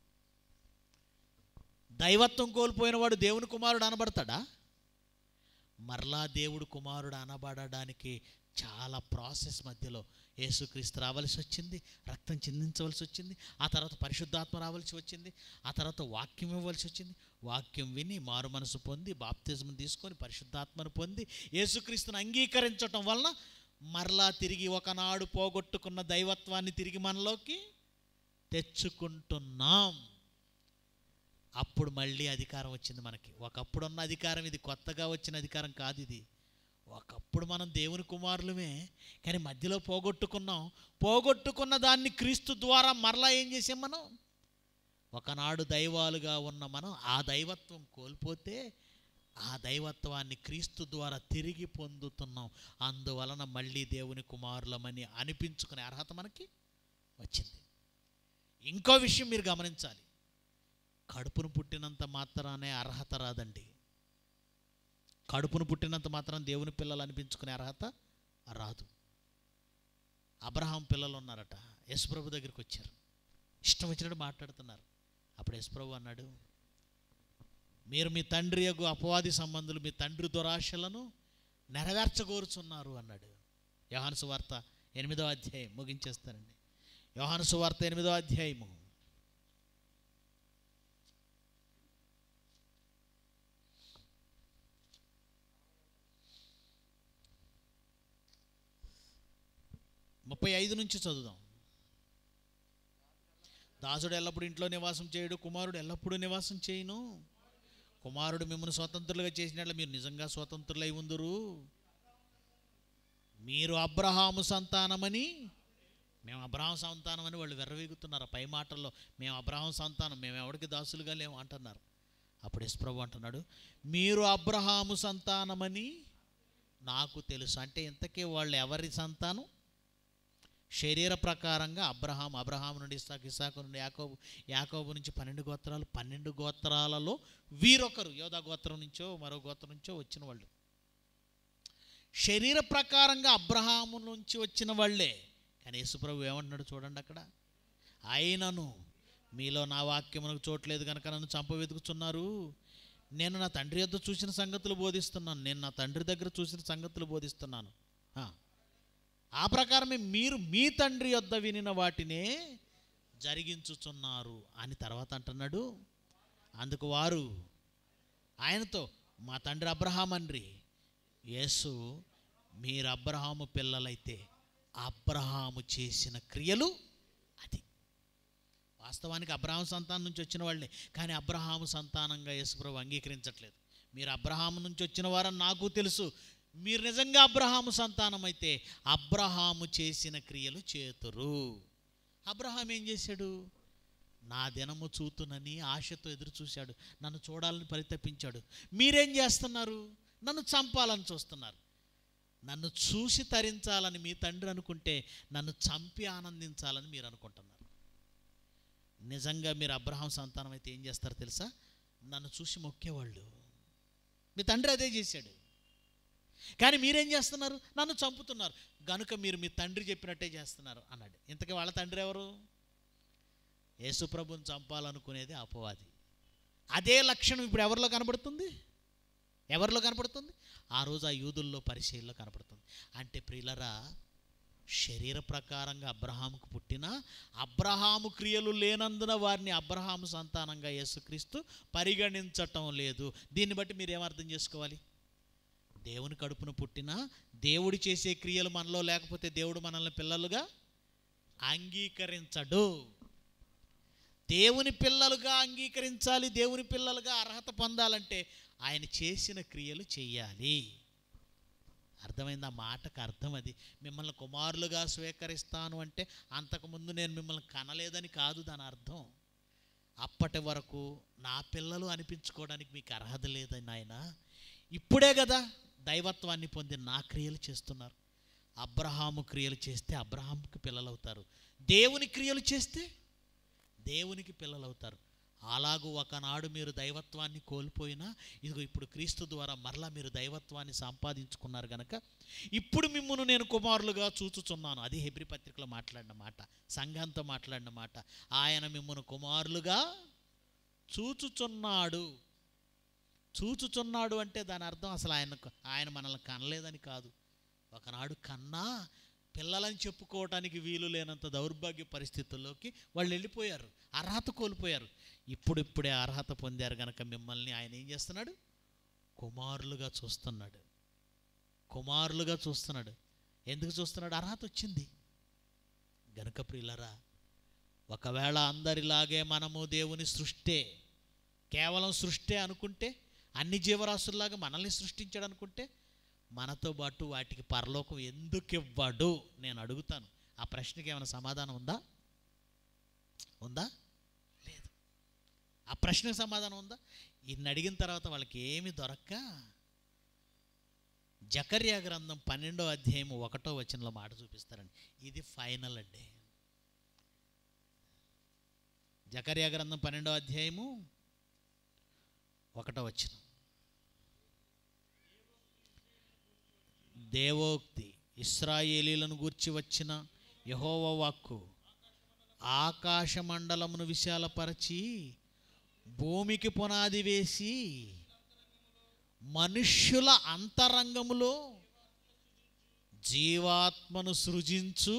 దైవత్వం కోల్పోయిన వాడు దేవుని కుమారుడు అనబడతాడా మరలా దేవుడు కుమారుడు అనబడడానికి చాలా ప్రాసెస్ మధ్యలో యేసుక్రీస్తు రావాల్సి వచ్చింది రక్తం చిందించవలసి వచ్చింది ఆ తర్వాత పరిశుద్ధాత్మ రావాల్సి వచ్చింది ఆ తర్వాత వాక్యం ఇవ్వవలసి వచ్చింది వాక్యం విని మారు మనసు పొంది బాప్తిజం తీసుకొని పరిశుద్ధాత్మను పొంది యేసుక్రీస్తుని అంగీకరించటం వలన మరలా తిరిగి ఒకనాడు పోగొట్టుకున్న దైవత్వాన్ని తిరిగి మనలోకి తెచ్చుకుంటున్నాం అప్పుడు మళ్ళీ అధికారం వచ్చింది మనకి ఒకప్పుడు ఉన్న అధికారం ఇది కొత్తగా వచ్చిన అధికారం కాదు ఇది ఒకప్పుడు మనం దేవుని కుమారులమే కానీ మధ్యలో పోగొట్టుకున్నాం పోగొట్టుకున్న దాన్ని క్రీస్తు ద్వారా మరలా ఏం చేసాం మనం ఒకనాడు దైవాలుగా ఉన్న మనం ఆ దైవత్వం కోల్పోతే ఆ దైవత్వాన్ని క్రీస్తు ద్వారా తిరిగి పొందుతున్నాం అందువలన మళ్ళీ దేవుని కుమారులమని అనిపించుకునే అర్హత మనకి వచ్చింది ఇంకో విషయం మీరు గమనించాలి కడుపును పుట్టినంత మాత్రానే అర్హత రాదండి కడుపును పుట్టినంత మాత్రం దేవుని పిల్లలు అనిపించుకునే అర్హత రాదు అబ్రహాం పిల్లలు ఉన్నారట యశ్ప్రభు దగ్గరికి వచ్చారు ఇష్టం వచ్చినట్టు మాట్లాడుతున్నారు అప్పుడు యశ్ప్రభు అన్నాడు మీరు మీ తండ్రి యొక్క అపవాది సంబంధులు మీ తండ్రి దురాశలను నెరవేర్చగోరుచున్నారు అన్నాడు యోహాను సువార్త ఎనిమిదో అధ్యాయం ముగించేస్తానండి యోహాను సువార్త ఎనిమిదో అధ్యాయము ముప్పై ఐదు నుంచి చదువుదాం దాసుడు ఎల్లప్పుడూ ఇంట్లో నివాసం చేయడు కుమారుడు ఎల్లప్పుడూ నివాసం చేయను కుమారుడు మిమ్మల్ని స్వతంత్రులుగా చేసినట్లు మీరు నిజంగా స్వతంత్రులై ఉందరు మీరు అబ్రహాము సంతానమని మేము అబ్రహాం సంతానం అని వాళ్ళు వెర్రవీగుతున్నారు ఆ పై మాటల్లో మేము అబ్రహాం సంతానం మేము ఎవరికి దాసులుగా లేము అంటున్నారు అప్పుడు యశ్ప్రభు అంటున్నాడు మీరు అబ్రహాము సంతానమని నాకు తెలుసు అంటే ఇంతకీ వాళ్ళు ఎవరి సంతానం శరీర ప్రకారంగా అబ్రహాం అబ్రహాం నుండి ఇస్సాకు ఇస్సాకు నుండి యాకోబు యాకోబు నుంచి పన్నెండు గోత్రాలు పన్నెండు గోత్రాలలో వీరొకరు యోధా గోత్రం నుంచో మరో గోత్రం నుంచో వచ్చిన వాళ్ళు శరీర ప్రకారంగా అబ్రహాము నుంచి వచ్చిన వాళ్ళే కానీ యేసుప్రభు ఏమంటున్నాడు చూడండి అక్కడ అయినను మీలో నా వాక్యమునకు చోట్లేదు కనుక నన్ను చంప వెతుకుతున్నారు నేను నా తండ్రి యొద్ద చూసిన సంగతులు బోధిస్తున్నాను నేను నా తండ్రి దగ్గర చూసిన సంగతులు బోధిస్తున్నాను ఆ. ఆ ప్రకారమే మీరు మీ తండ్రి యొద్ద వినిన వాటినే జరిగించుచున్నారు అని తర్వాత అంటున్నాడు అందుకు వారు ఆయనతో మా తండ్రి అబ్రహాం అండ్రి యేసు మీరు అబ్రహాము పిల్లలైతే అబ్రహాము చేసిన క్రియలు అది వాస్తవానికి అబ్రహాం సంతానం నుంచి వచ్చిన వాళ్ళే కానీ అబ్రహాము సంతానంగా యేసుప్రభు అంగీకరించట్లేదు మీరు అబ్రహాము నుంచి వచ్చిన వారని నాకు తెలుసు మీరు నిజంగా అబ్రహాము సంతానం అయితే అబ్రహాము చేసిన క్రియలు చేతురు అబ్రహాం ఏం చేశాడు నా దినము చూతునని ఆశతో ఎదురు చూశాడు నన్ను చూడాలని పరితపించాడు మీరేం చేస్తున్నారు నన్ను చంపాలని చూస్తున్నారు నన్ను చూసి తరించాలని మీ తండ్రి అనుకుంటే నన్ను చంపి ఆనందించాలని మీరు అనుకుంటున్నారు నిజంగా మీరు అబ్రహాం సంతానం అయితే ఏం చేస్తారో తెలుసా నన్ను చూసి మొక్కేవాళ్ళు మీ తండ్రి అదే చేశాడు కానీ మీరేం చేస్తున్నారు నన్ను చంపుతున్నారు గనుక మీరు మీ తండ్రి చెప్పినట్టే చేస్తున్నారు అన్నాడు ఇంతకీ వాళ్ళ తండ్రి ఎవరు యేసుప్రభుని చంపాలనుకునేది అపవాది అదే లక్షణం ఇప్పుడు ఎవరిలో కనబడుతుంది ఎవరిలో కనపడుతుంది ఆ రోజు ఆ యూదుల్లో పరిశీలనలో కనపడుతుంది అంటే ప్రియులరా శరీర ప్రకారంగా అబ్రహాముకు పుట్టిన అబ్రహాము క్రియలు లేనందున వారిని అబ్రహాము సంతానంగా యేసుక్రీస్తు పరిగణించటం లేదు దీన్ని బట్టి మీరు ఏమర్థం చేసుకోవాలి దేవుని కడుపున పుట్టిన దేవుడు చేసే క్రియలు మనలో లేకపోతే దేవుడు మనల్ని పిల్లలుగా అంగీకరించడు దేవుని పిల్లలుగా అంగీకరించాలి దేవుని పిల్లలుగా అర్హత పొందాలంటే ఆయన చేసిన క్రియలు చెయ్యాలి అర్థమైంది ఆ మాటకు అర్థం అది మిమ్మల్ని కుమారులుగా స్వీకరిస్తాను అంటే అంతకుముందు నేను మిమ్మల్ని కనలేదని కాదు దాని అర్థం అప్పటి వరకు నా పిల్లలు అనిపించుకోవడానికి మీకు అర్హత లేదని ఆయన ఇప్పుడే కదా దైవత్వాన్ని పొంది నా క్రియలు చేస్తున్నారు అబ్రహాము క్రియలు చేస్తే అబ్రహాంకి పిల్లలు అవుతారు దేవుని క్రియలు చేస్తే దేవునికి పిల్లలు అవుతారు అలాగూ ఒకనాడు మీరు దైవత్వాన్ని కోల్పోయినా ఇదిగో ఇప్పుడు క్రీస్తు ద్వారా మరలా మీరు దైవత్వాన్ని సంపాదించుకున్నారు గనక ఇప్పుడు మిమ్మల్ని నేను కుమారులుగా చూచుచున్నాను అది హెబ్రి పత్రికలో మాట్లాడిన మాట సంఘంతో మాట్లాడిన మాట ఆయన మిమ్మల్ని కుమారులుగా చూచుచున్నాడు చూచుచున్నాడు అంటే దాని అర్థం అసలు ఆయన ఆయన మనల్ని కనలేదని కాదు ఒకనాడు కన్నా పిల్లలని చెప్పుకోవటానికి వీలు లేనంత దౌర్భాగ్య పరిస్థితుల్లోకి వాళ్ళు వెళ్ళిపోయారు అర్హత కోల్పోయారు ఇప్పుడిప్పుడే అర్హత పొందారు కనుక మిమ్మల్ని ఆయన ఏం చేస్తున్నాడు కుమారులుగా చూస్తున్నాడు కుమారులుగా చూస్తున్నాడు ఎందుకు చూస్తున్నాడు అర్హత వచ్చింది గనుక ప్రియులరా ఒకవేళ అందరిలాగే మనము దేవుని సృష్టే కేవలం సృష్టే అనుకుంటే అన్ని జీవరాశుల్లాగా మనల్ని సృష్టించాడు అనుకుంటే మనతో పాటు వాటికి పరలోకం ఎందుకు ఇవ్వడు నేను అడుగుతాను ఆ ప్రశ్నకి ఏమైనా సమాధానం ఉందా ఉందా లేదు ఆ ప్రశ్నకు సమాధానం ఉందా ఇన్ని అడిగిన తర్వాత వాళ్ళకి ఏమి దొరక్క జకర్యా గ్రంథం పన్నెండో అధ్యాయం ఒకటో వచనంలో మాట చూపిస్తారండి ఇది ఫైనల్ అండి జకర్యా గ్రంథం పన్నెండో అధ్యాయము ఒకటో వచనం దేవోక్తి ఇస్రాయేలీలను గూర్చి వచ్చిన యహోవ వాక్కు ఆకాశ మండలమును విశాలపరచి భూమికి పునాది వేసి మనుష్యుల అంతరంగములో జీవాత్మను సృజించు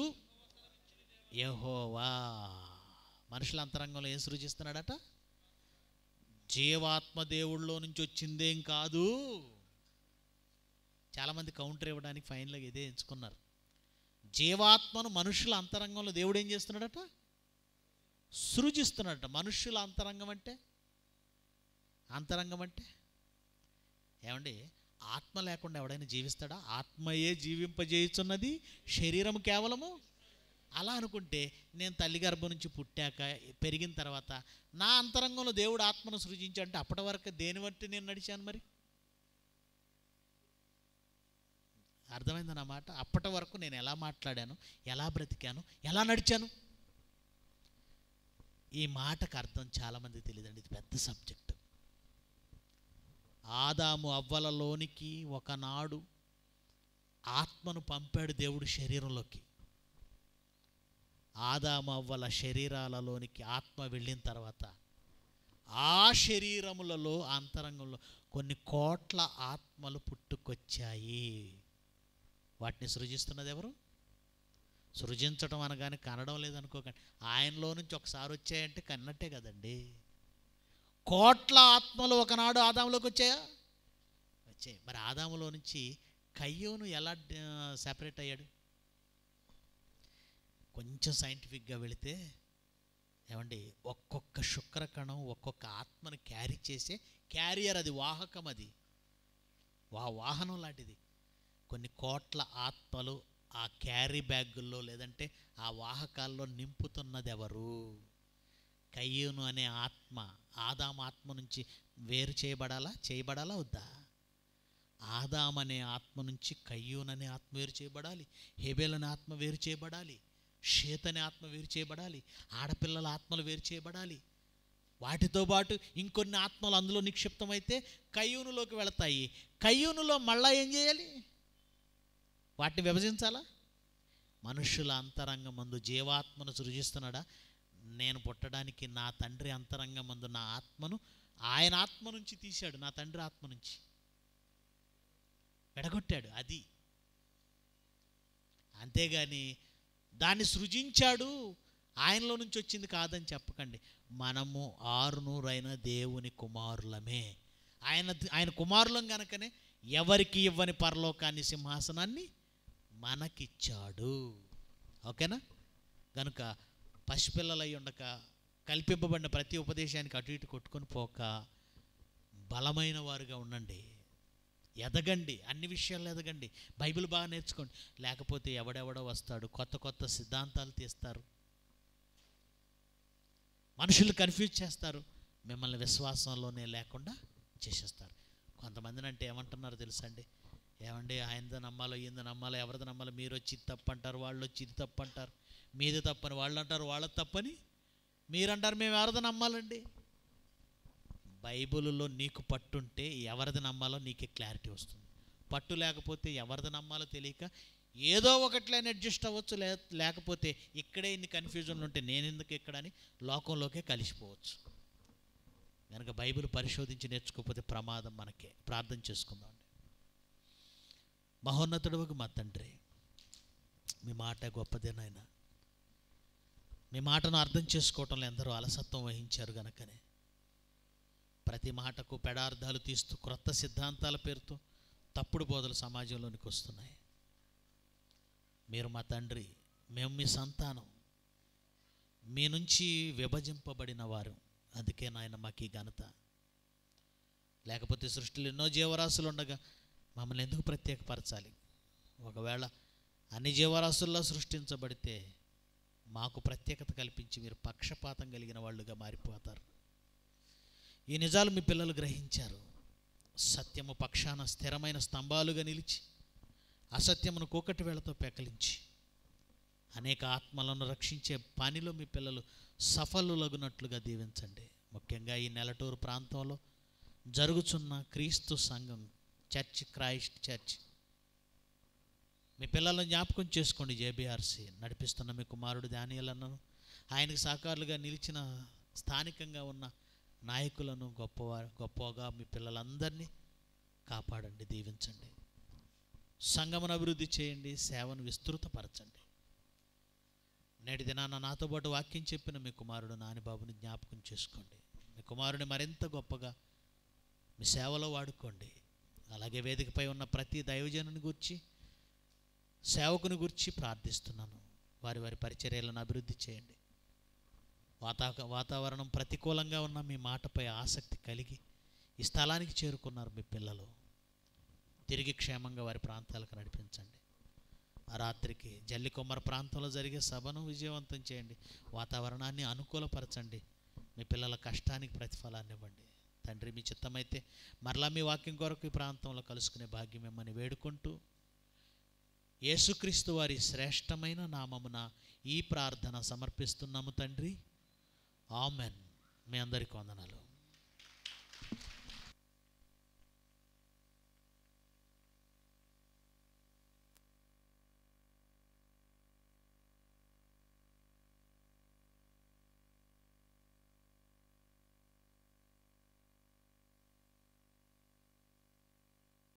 యహోవా మనుషుల అంతరంగంలో ఏం సృజిస్తున్నాడట జీవాత్మ దేవుళ్ళలో నుంచి వచ్చిందేం కాదు చాలామంది కౌంటర్ ఇవ్వడానికి ఫైనల్గా ఇదే ఎంచుకున్నారు జీవాత్మను మనుషుల అంతరంగంలో దేవుడు ఏం చేస్తున్నాడట సృజిస్తున్నాడట మనుష్యుల అంతరంగం అంటే అంతరంగం అంటే ఏమండి ఆత్మ లేకుండా ఎవడైనా జీవిస్తాడా ఆత్మయే జీవింపజేయుచున్నది శరీరం కేవలము అలా అనుకుంటే నేను తల్లి గర్భం నుంచి పుట్టాక పెరిగిన తర్వాత నా అంతరంగంలో దేవుడు ఆత్మను సృజించాడంటే అప్పటి వరకు దేని బట్టి నేను నడిచాను మరి అర్థమైంది నా మాట అప్పటి వరకు నేను ఎలా మాట్లాడాను ఎలా బ్రతికాను ఎలా నడిచాను ఈ మాటకు అర్థం చాలామంది తెలియదండి ఇది పెద్ద సబ్జెక్ట్ ఆదాము అవ్వలలోనికి ఒకనాడు ఆత్మను పంపాడు దేవుడు శరీరంలోకి ఆదాము అవ్వల శరీరాలలోనికి ఆత్మ వెళ్ళిన తర్వాత ఆ శరీరములలో అంతరంగంలో కొన్ని కోట్ల ఆత్మలు పుట్టుకొచ్చాయి వాటిని సృజిస్తున్నది ఎవరు సృజించడం అనగానే కనడం లేదనుకోకండి ఆయనలో నుంచి ఒకసారి వచ్చాయంటే కన్నట్టే కదండి కోట్ల ఆత్మలు ఒకనాడు ఆదాములోకి వచ్చాయా వచ్చాయి మరి ఆదాములో నుంచి కయ్యోను ఎలా సెపరేట్ అయ్యాడు కొంచెం సైంటిఫిక్గా వెళితే ఏమండి ఒక్కొక్క శుక్రకణం ఒక్కొక్క ఆత్మను క్యారీ చేసే క్యారియర్ అది వాహకం అది వా వాహనం లాంటిది కొన్ని కోట్ల ఆత్మలు ఆ క్యారీ బ్యాగుల్లో లేదంటే ఆ వాహకాల్లో నింపుతున్నది ఎవరు కయ్యూను అనే ఆత్మ ఆదాం ఆత్మ నుంచి వేరు చేయబడాలా చేయబడాలా వద్దా ఆదాం అనే ఆత్మ నుంచి కయ్యూన్ అనే ఆత్మ వేరు చేయబడాలి హేబేల్ అనే ఆత్మ వేరు చేయబడాలి షేత్ అనే ఆత్మ వేరు చేయబడాలి ఆడపిల్లల ఆత్మలు వేరు చేయబడాలి వాటితో పాటు ఇంకొన్ని ఆత్మలు అందులో నిక్షిప్తమైతే కయ్యూనులోకి వెళతాయి కయ్యూనులో మళ్ళా ఏం చేయాలి వాటిని విభజించాలా మనుషుల అంతరంగం మందు జీవాత్మను సృజిస్తున్నాడా నేను పుట్టడానికి నా తండ్రి అంతరంగం మందు నా ఆత్మను ఆయన ఆత్మ నుంచి తీశాడు నా తండ్రి ఆత్మ నుంచి విడగొట్టాడు అది అంతేగాని దాన్ని సృజించాడు ఆయనలో నుంచి వచ్చింది కాదని చెప్పకండి మనము ఆరునూరైన దేవుని కుమారులమే ఆయన ఆయన కుమారులం గనకనే ఎవరికి ఇవ్వని పరలోకాన్ని సింహాసనాన్ని మనకిచ్చాడు ఓకేనా గనుక పసిపిల్లలై ఉండక కల్పింపబడిన ప్రతి ఉపదేశానికి అటు ఇటు కొట్టుకొని పోక బలమైన వారుగా ఉండండి ఎదగండి అన్ని విషయాల్లో ఎదగండి బైబిల్ బాగా నేర్చుకోండి లేకపోతే ఎవడెవడో వస్తాడు కొత్త కొత్త సిద్ధాంతాలు తీస్తారు మనుషులు కన్ఫ్యూజ్ చేస్తారు మిమ్మల్ని విశ్వాసంలోనే లేకుండా చేసేస్తారు కొంతమందిని అంటే ఏమంటున్నారో తెలుసండి ఏమండి ఆయనది నమ్మాలో ఈయనది నమ్మాలో ఎవరిది నమ్మాలో మీరు వచ్చి ఇది తప్పు అంటారు వాళ్ళు వచ్చి ఇది తప్పు అంటారు మీది తప్పని వాళ్ళు అంటారు వాళ్ళది తప్పని మీరంటారు మేము ఎవరిది నమ్మాలండి బైబిల్లో నీకు పట్టుంటే ఎవరిది నమ్మాలో నీకే క్లారిటీ వస్తుంది పట్టు లేకపోతే ఎవరిది నమ్మాలో తెలియక ఏదో ఒకట్లైనా అడ్జస్ట్ అవ్వచ్చు లే లేకపోతే ఇక్కడే ఇన్ని కన్ఫ్యూజన్లు ఉంటే నేను ఎందుకు ఇక్కడ అని లోకంలోకే కలిసిపోవచ్చు కనుక బైబిల్ పరిశోధించి నేర్చుకోకపోతే ప్రమాదం మనకే ప్రార్థన చేసుకుందాం మహోన్నతుడు మా తండ్రి మీ మాట గొప్పదేనాయన మీ మాటను అర్థం చేసుకోవటంలో ఎందరో అలసత్వం వహించారు గనకనే ప్రతి మాటకు పెడార్థాలు తీస్తూ క్రొత్త సిద్ధాంతాల పేరుతో తప్పుడు బోధలు సమాజంలోనికి వస్తున్నాయి మీరు మా తండ్రి మేము మీ సంతానం మీ నుంచి విభజింపబడిన వారు అందుకే నాయన మాకు ఈ ఘనత లేకపోతే సృష్టిలో ఎన్నో జీవరాశులు ఉండగా మమ్మల్ని ఎందుకు ప్రత్యేకపరచాలి ఒకవేళ అన్ని జీవరాశుల్లో సృష్టించబడితే మాకు ప్రత్యేకత కల్పించి మీరు పక్షపాతం కలిగిన వాళ్ళుగా మారిపోతారు ఈ నిజాలు మీ పిల్లలు గ్రహించారు సత్యము పక్షాన స్థిరమైన స్తంభాలుగా నిలిచి అసత్యమును కూకటి వేళతో పెకలించి అనేక ఆత్మలను రక్షించే పనిలో మీ పిల్లలు సఫలులగునట్లుగా దీవించండి ముఖ్యంగా ఈ నెలటూరు ప్రాంతంలో జరుగుచున్న క్రీస్తు సంఘం చర్చ్ క్రైస్ట్ చర్చ్ మీ పిల్లలను జ్ఞాపకం చేసుకోండి జేబీఆర్సి నడిపిస్తున్న మీ కుమారుడు దానియలన్నను ఆయనకు సహకారులుగా నిలిచిన స్థానికంగా ఉన్న నాయకులను గొప్పవారు గొప్పగా మీ పిల్లలందరినీ కాపాడండి దీవించండి సంఘమును అభివృద్ధి చేయండి సేవను విస్తృతపరచండి నేటి దినాన నాతో పాటు వాక్యం చెప్పిన మీ కుమారుడు నానిబాబుని జ్ఞాపకం చేసుకోండి మీ కుమారుని మరింత గొప్పగా మీ సేవలో వాడుకోండి అలాగే వేదికపై ఉన్న ప్రతి దైవజనుని గురించి సేవకుని గురించి ప్రార్థిస్తున్నాను వారి వారి పరిచర్యలను అభివృద్ధి చేయండి వాతా వాతావరణం ప్రతికూలంగా ఉన్న మీ మాటపై ఆసక్తి కలిగి ఈ స్థలానికి చేరుకున్నారు మీ పిల్లలు తిరిగి క్షేమంగా వారి ప్రాంతాలకు నడిపించండి ఆ రాత్రికి జల్లికొమ్మర ప్రాంతంలో జరిగే సభను విజయవంతం చేయండి వాతావరణాన్ని అనుకూలపరచండి మీ పిల్లల కష్టానికి ప్రతిఫలాన్ని ఇవ్వండి తండ్రి మీ చిత్తమైతే మరలా మీ వాక్యం కొరకు ఈ ప్రాంతంలో కలుసుకునే భాగ్యం మిమ్మల్ని వేడుకుంటూ యేసుక్రీస్తు వారి శ్రేష్టమైన నామమున ఈ ప్రార్థన సమర్పిస్తున్నాము తండ్రి ఆమెన్ మీ అందరికీ వందనాలు